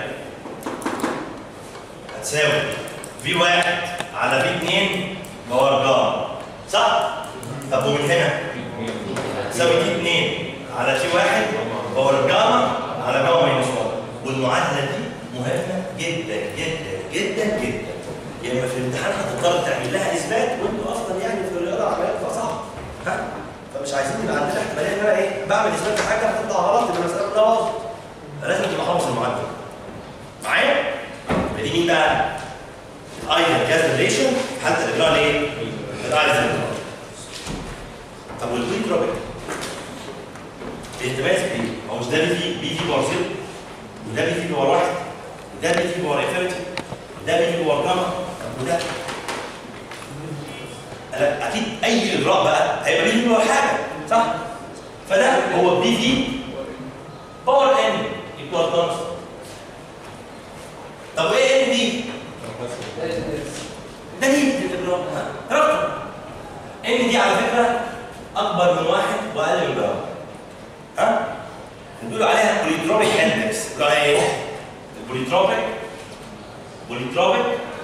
S7: هتساوي في 1 على في 2 باور جاما صح؟ طب ومن هنا تساوي دي 2 على تي 1 باور جاما على جاما ماينس 1 والمعادله دي مهمه جدا جدا جدا جدا يا اما في الامتحان هتضطر تعمل لها اثبات وانتوا اصلا يعني في الرياضه عمليات فصعب ها فمش عايزين يبقى عندنا احتماليه ان انا ايه بعمل اثبات في حاجه هتطلع غلط يبقى المساله كلها باظت فلازم تبقى حافظ المعادله معايا؟ يبقى دي مين بقى؟ ايدل جاز ريليشن حتى الاجراء الايه؟ الايدل طب والبي دروبنج بيتميز بايه؟ هو مش ده بي في بي في باور زيرو وده بي في باور واحد وده بي في باور انفينيتي وده بي في باور جاما طب وده أنا اكيد اي اجراء بقى هيبقى بي في باور حاجه صح؟ فده هو بي في باور ان ايكوال كونستنت طب ايه ان دي؟ ده دي الاجراء ها؟ رقم ان دي على فكره اكبر من واحد واقل من جرام ها؟ بنقولوا عليها بوليتروبيك اندكس بنقولوا عليها ايه؟ البوليتروبيك بوليتروبيك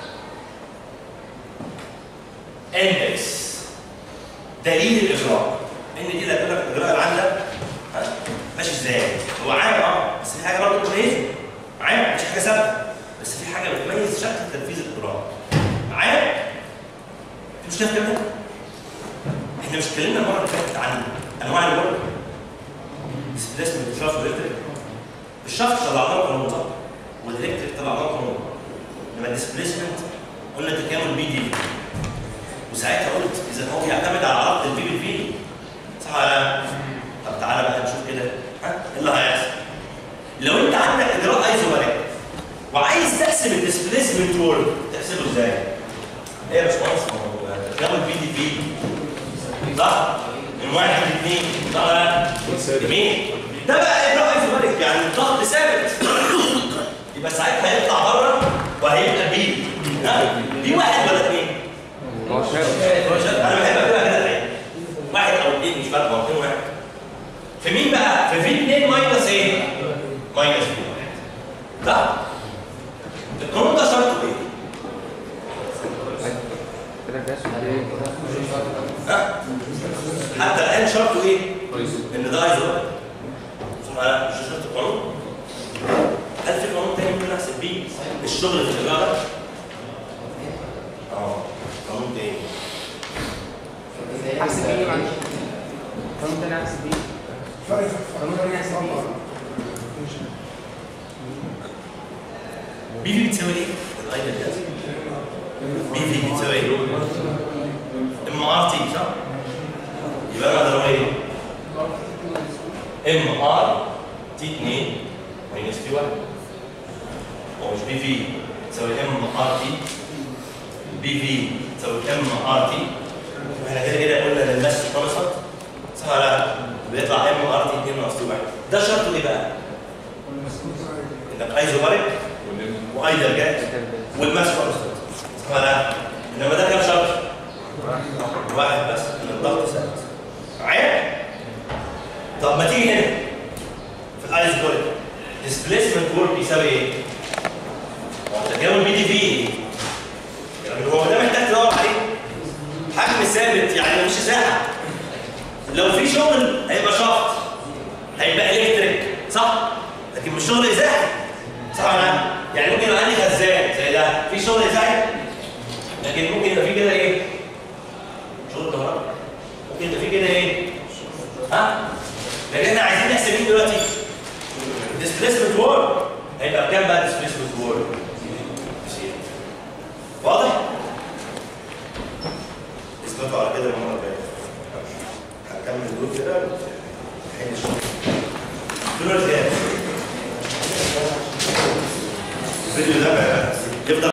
S7: اندكس دليل الاجراء ان دي اللي هتقول لك الاجراء اللي عندك ها؟ ماشي ازاي؟ هو عام اه بس في حاجه برضه بتميزه عام مش حاجه ثابته بس في حاجه بتميز شكل تنفيذ الاجراء عام في مشكله في كده؟ احنا مش اتكلمنا المره اللي فاتت عن انواع الورك ديسبيسمنت شافت والكتريك الشافت طلعناه قانون صح والالكتريك طلعناه قانون انما الديسبيسمنت قلنا تكامل بي دي وساعتها قلت اذا هو بيعتمد على علاقه البي بالفي صح ولا لا؟ طب تعالى بقى نشوف كده ها ايه اللي هيحصل لو انت عندك اجراء ايزومريك وعايز تحسب الديسبيسمنت وورك تحسبه ازاي؟ ايه يا باشمهندس ما هو تكامل بي دي في صح؟ من واحد لاثنين صح ولا لا؟ جميل ده بقى اجراء ايزومريك يعني الضغط ثابت يبقى ساعتها هيطلع بره وهيبقى بي ها؟ بي واحد ولا اثنين؟
S6: هو شايف
S7: انا بحب اكتبها كده الحقيقه واحد او اثنين مش فارقه هو اثنين واحد في مين بقى؟ في في 2 ماينس ايه؟ ماينس في صح؟ القانون ده شرطه ايه؟
S6: كده جاش ايه
S7: ها؟ حتى الان شرطه ايه؟ ان ده عايز وقت ثم لا مش ده شرط القانون هل في قانون تاني ممكن احسب بيه الشغل في الاجراء ده؟ اه قانون تاني
S2: احسب ايه معلش قانون تاني احسب ايه قانون تاني احسب ايه
S7: بي في بتساوي ايه؟ الايدل ده بي في بتساوي ايه؟ ام ار تي صح؟ يبقى انا اقدر اقول ايه؟ ام ار تي 2 ماينس تي 1 هو مش بي في تساوي ام ار تي بي في تساوي ام ار تي احنا كده كده قلنا ان الماس خلصت صح ولا لا؟ بيطلع ام ار تي 2 ناقص تي 1 ده شرطه ايه بقى؟ انك ايزوباريك وايدل جاز والماس خلصت صح ولا لا؟ انما ده كام شرط؟ واحد بس ان الضغط ثابت معايا؟ طب ما تيجي هنا في الايز بوليت ديسبيسمنت وورك يساوي ايه؟ هو تجاوب بي دي في يعني هو ده محتاج تدور عليه حجم ثابت يعني مش ساعه لو في شغل هيبقى شفط هيبقى الكتريك صح؟ لكن مش شغل ازاحي صح ولا لا؟ يعني ممكن يبقى عندي خزان زي ده في شغل ازاحي لكن ممكن يبقى في كده ايه؟ شغل كهرباء ممكن يبقى في كده ايه؟ ها؟ لكن احنا عايزين نحسب مين دلوقتي؟ الديسبيسمنت وورك هيبقى بكام بقى الديسبيسمنت وورك؟